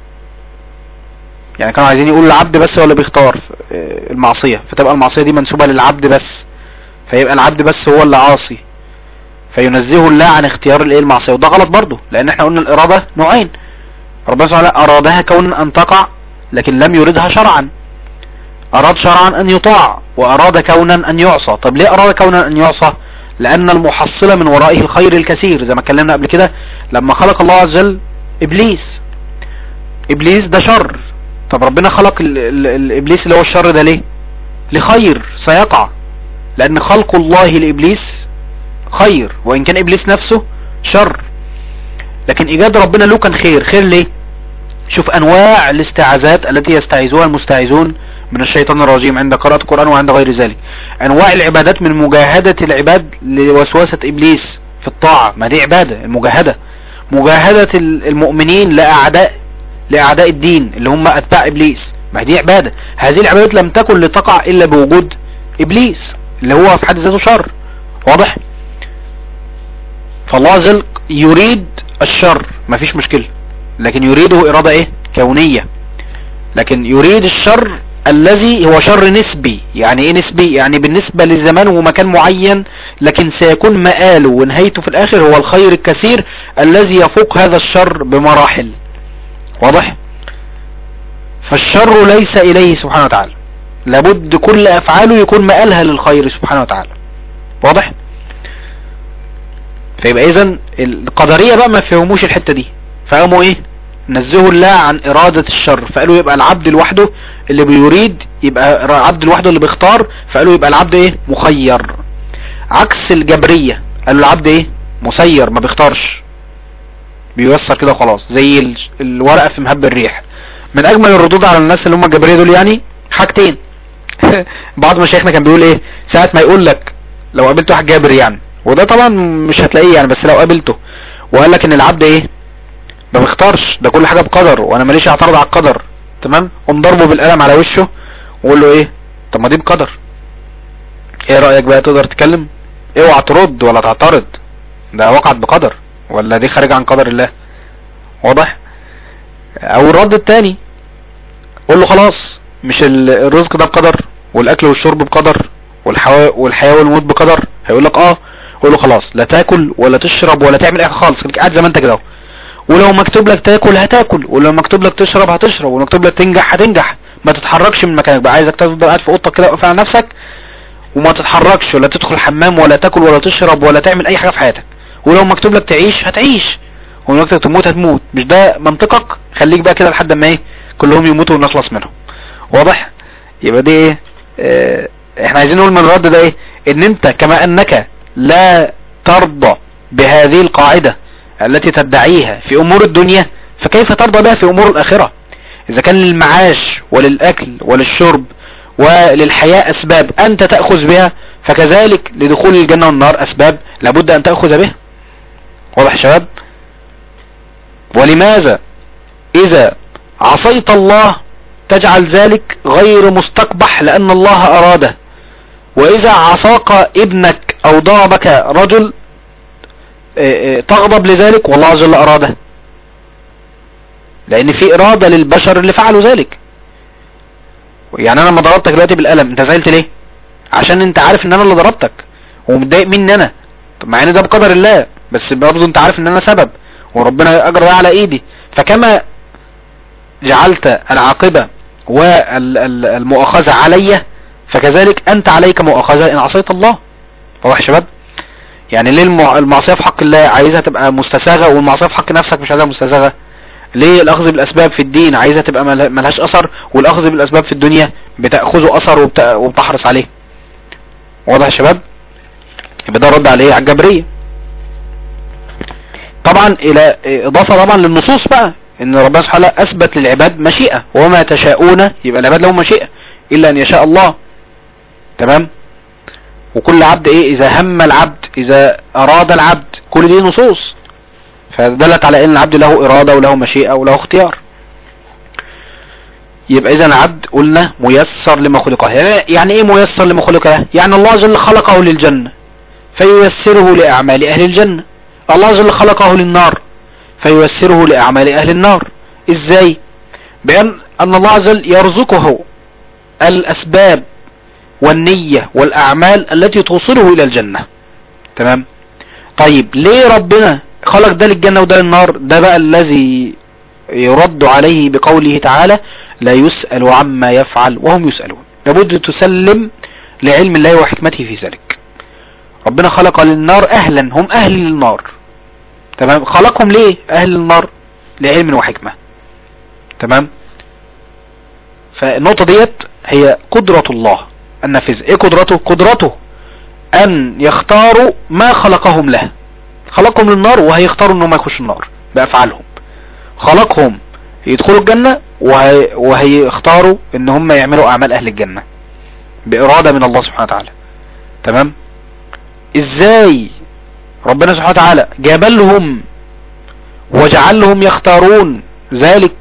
يعني كانوا عايزين يقولوا العبد بس هو اللي بيختار المعصية فتبقى المعصية دي منسوبة للعبد بس فيبقى العبد بس هو اللي عاصي فينزهه الله عن اختيار الايه المعصية وده غلط برضه لان احنا قلنا الارادة نوعين ربنا سبحانه وتعالى ارادها كونا ان تقع لكن لم يردها شرعا اراد شرعا ان يطاع واراد كونا ان يعصى طب ليه اراد كونا ان يعصى لان المحصلة من ورائه الخير الكثير زي ما اتكلمنا قبل كده لما خلق الله عز وجل ابليس ابليس ده شر طب ربنا خلق ال ال الابليس اللي هو الشر ده ليه لخير سيقع لان خلق الله لابليس خير وان كان ابليس نفسه شر لكن ايجاد ربنا له كان خير خير ليه شوف انواع الاستعاذات التي يستعيذها المستعيذون من الشيطان الرجيم عند قراءة القرآن وعند غير ذلك انواع العبادات من مجاهدة العباد لوسوسة ابليس في الطاعة ما دي عبادة المجاهدة مجاهدة ال- المؤمنين لأعداء لأعداء الدين اللي هم أتباع إبليس ما هي دي عبادة هذه العبادات لم تكن لتقع إلا بوجود إبليس اللي هو في حد ذاته شر واضح فالله عز وجل يريد الشر مفيش مشكلة لكن يريده إرادة إيه كونية لكن يريد الشر الذي هو شر نسبي يعني ايه نسبي يعني بالنسبة لزمان ومكان معين لكن سيكون مآله ونهايته في الاخر هو الخير الكثير الذي يفوق هذا الشر بمراحل واضح فالشر ليس اليه سبحانه وتعالى لابد كل افعاله يكون مآلها للخير سبحانه وتعالى واضح فيبقى اذا القدرية بقى ما فهموش الحتة دي فقاموا ايه نزهوا الله عن ارادة الشر فقالوا يبقى العبد لوحده اللي بيريد يبقى العبد لوحده اللي بيختار فقالوا يبقى العبد ايه مخير عكس الجبرية قالوا العبد ايه مسير ما بيختارش بيوصل كده خلاص زي ال- الورقة في مهب الريح من اجمل الردود على الناس اللي هم الجبرية دول يعني حاجتين بعض مشايخنا كان بيقول ايه ساعة ما يقول لك لو قابلت واحد جابر يعني وده طبعا مش هتلاقيه يعني بس لو قابلته وقال لك ان العبد ايه ما بيختارش ده كل حاجة بقدر وانا ماليش اعترض على القدر تمام قوم ضربه بالقلم على وشه وقول له ايه طب ما دي بقدر ايه رأيك بقى تقدر تتكلم اوعى ترد ولا تعترض ده وقعت بقدر ولا دي خارج عن قدر الله واضح او الرد التاني قول له خلاص مش ال- الرزق ده بقدر والاكل والشرب بقدر والحياة والحياة والموت بقدر هيقول لك اه قول له خلاص لا تاكل ولا تشرب ولا تعمل اي حاجه خالص خليك قاعد زي ما انت كده اهو. ولو مكتوب لك تاكل هتاكل ولو مكتوب لك تشرب هتشرب ولو مكتوب لك تنجح هتنجح ما تتحركش من مكانك بقى عايزك تفضل قاعد في اوضتك كده واقف على نفسك وما تتحركش ولا تدخل الحمام ولا تاكل ولا تشرب ولا تعمل اي حاجه في حياتك ولو مكتوب لك تعيش هتعيش ولو مكتوب تموت هتموت مش ده منطقك خليك بقى كده لحد ما ايه كلهم يموتوا ونخلص منهم واضح يبقى دي ايه اه احنا عايزين نقول من الرد ده ايه ان انت كما انك لا ترضى بهذه القاعدة التي تدعيها في امور الدنيا فكيف ترضى بها في امور الاخرة اذا كان للمعاش وللاكل وللشرب وللحياة اسباب انت تأخذ بها فكذلك لدخول الجنة والنار اسباب لابد ان تأخذ بها واضح يا شباب ولماذا اذا عصيت الله تجعل ذلك غير مستقبح لان الله اراده واذا عصاك ابنك او ضربك رجل اه اه تغضب لذلك والله عز وجل اراده لان في ارادة للبشر اللي فعلوا ذلك يعني انا لما ضربتك دلوقتي بالقلم انت زعلت ليه عشان انت عارف ان انا اللي ضربتك ومتضايق مني انا طب مع ان ده بقدر الله بس برضه انت عارف ان انا سبب وربنا اجر ده على ايدي فكما جعلت العاقبة والمؤاخذة علي فكذلك انت عليك مؤاخذة ان عصيت الله واضح يا شباب يعني ليه المع- المعصية في حق الله عايزها تبقى مستساغة والمعصية في حق نفسك مش عايزها مستساغة ليه الاخذ بالاسباب في الدين عايزها تبقى مل- ملهاش اثر والاخذ بالاسباب في الدنيا بتأخذه اثر وبت- وبتحرص عليه واضح يا شباب يبقى ده رد عليه على الجبرية طبعا الى اضافة طبعا للنصوص بقى ان ربنا سبحانه وتعالى اثبت للعباد مشيئة وما تشاءون يبقى العباد لهم مشيئة الا ان يشاء الله تمام وكل عبد ايه اذا هم العبد اذا اراد العبد كل دي نصوص فدلت على ان العبد له ارادة وله مشيئة وله اختيار يبقى اذا العبد قلنا ميسر لما خلق له يعني ايه ميسر لما خلق له يعني الله جل خلقه للجنة فييسره لاعمال اهل الجنة الله جل خلقه للنار فييسره لاعمال اهل النار ازاي بان ان الله عز وجل يرزقه الاسباب والنية والاعمال التي توصله الى الجنة تمام طيب ليه ربنا خلق ده للجنة وده للنار ده بقى الذي يرد عليه بقوله تعالى لا يسأل عما يفعل وهم يسألون لابد تسلم لعلم الله وحكمته في ذلك ربنا خلق للنار اهلا هم اهل للنار تمام خلقهم ليه اهل النار لعلم وحكمة تمام فالنقطة ديت هي قدرة الله النافذة ايه قدرته قدرته ان يختاروا ما خلقهم له خلقهم للنار وهيختاروا انهم يخشوا النار بافعالهم خلقهم يدخلوا الجنة وهي وهيختاروا ان هم يعملوا اعمال اهل الجنة بارادة من الله سبحانه وتعالى تمام ازاي ربنا سبحانه وتعالى جابلهم وجعلهم يختارون ذلك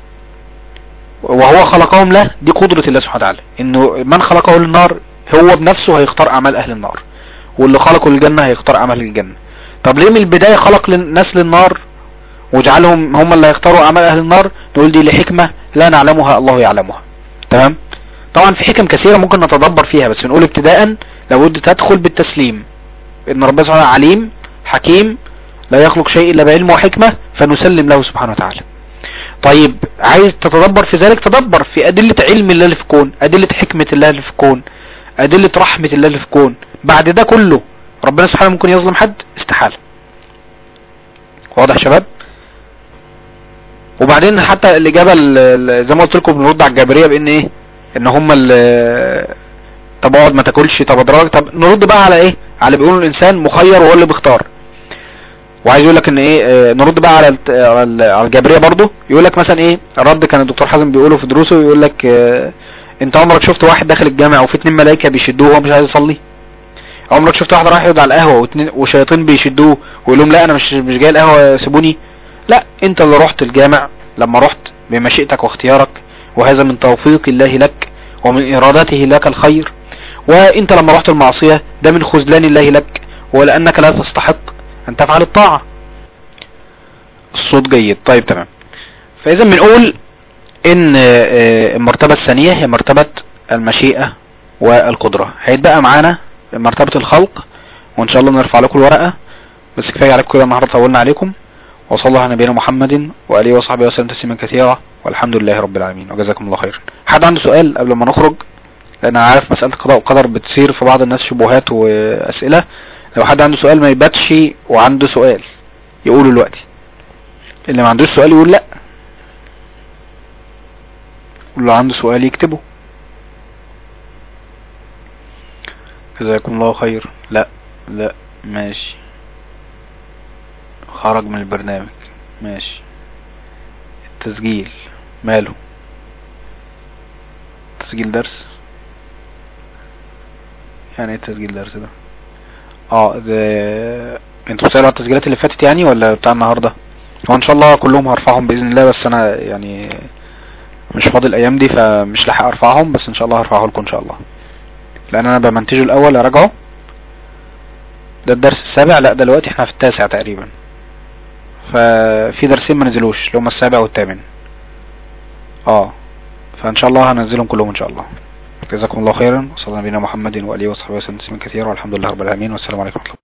وهو خلقهم له دي قدرة الله سبحانه وتعالى انه من خلقه للنار هو بنفسه هيختار اعمال اهل النار واللي خلقه للجنة هيختار اعمال الجنة طب ليه من البداية خلق ناس للنار وجعلهم هم اللي هيختاروا اعمال اهل النار نقول دي لحكمة لا نعلمها الله يعلمها تمام طبعا في حكم كثيرة ممكن نتدبر فيها بس نقول ابتداء لابد تدخل بالتسليم ان ربنا سبحانه عليم حكيم لا يخلق شيء الا بعلم وحكمة فنسلم له سبحانه وتعالى طيب عايز تتدبر في ذلك تدبر في ادلة علم الله اللي في الكون ادلة حكمة الله اللي في الكون ادلة رحمة الله اللي في الكون بعد ده كله ربنا سبحانه ممكن يظلم حد استحالة واضح يا شباب وبعدين حتى الاجابة زي ما قلت لكم بنرد على الجابرية بان ايه ان هم طب اقعد ما تاكلش طب اضربك طب نرد بقى على ايه على بيقولوا الانسان مخير وهو اللي بيختار وعايز يقول لك ان ايه اه نرد بقى على على الجبريه برضو يقول لك مثلا ايه الرد كان الدكتور حازم بيقوله في دروسه يقول لك اه انت عمرك شفت واحد داخل الجامع وفي اتنين ملائكه بيشدوه وهو مش عايز يصلي عمرك شفت واحد رايح يقعد على القهوه واتنين وشياطين بيشدوه ويقول لهم لا انا مش مش جاي القهوه سيبوني لا انت اللي رحت الجامع لما رحت بمشيئتك واختيارك وهذا من توفيق الله لك ومن ارادته لك الخير وانت لما رحت المعصيه ده من خذلان الله لك ولانك لا تستحق ان تفعل الطاعة الصوت جيد طيب تمام فاذا بنقول ان المرتبة الثانية هي مرتبة المشيئة والقدرة هيتبقى معانا مرتبة الخلق وان شاء الله نرفع لكم الورقة بس كفاية عليكم كده النهاردة طولنا عليكم وصلى الله على نبينا محمد وآله وصحبه وسلم تسليما كثيرا والحمد لله رب العالمين وجزاكم الله خيرا حد عنده سؤال قبل ما نخرج لان انا عارف مسألة قضاء وقدر بتصير في بعض الناس شبهات واسئلة لو حد عنده سؤال ما يباتش وعنده سؤال يقوله دلوقتي اللي ما عندوش سؤال يقول لا واللي عنده سؤال يكتبه جزاكم الله خير لا لا ماشي خرج من البرنامج ماشي التسجيل ماله تسجيل درس يعني ايه تسجيل درس ده اه ده انتوا بتسألوا على التسجيلات اللي فاتت يعني ولا بتاع النهاردة هو ان شاء الله كلهم هرفعهم باذن الله بس انا يعني مش فاضي الايام دي فمش لاحق ارفعهم بس ان شاء الله هرفعه لكم ان شاء الله لان انا بمنتجه الاول اراجعه ده الدرس السابع لا دلوقتي احنا في التاسع تقريبا ففي درسين ما نزلوش اللي هما السابع والثامن اه فان شاء الله هنزلهم كلهم ان شاء الله جزاكم الله خيرا وصلى نبينا محمد وآله وصحبه وسلم تسليما كثيرا والحمد لله رب العالمين والسلام عليكم ورحمة الله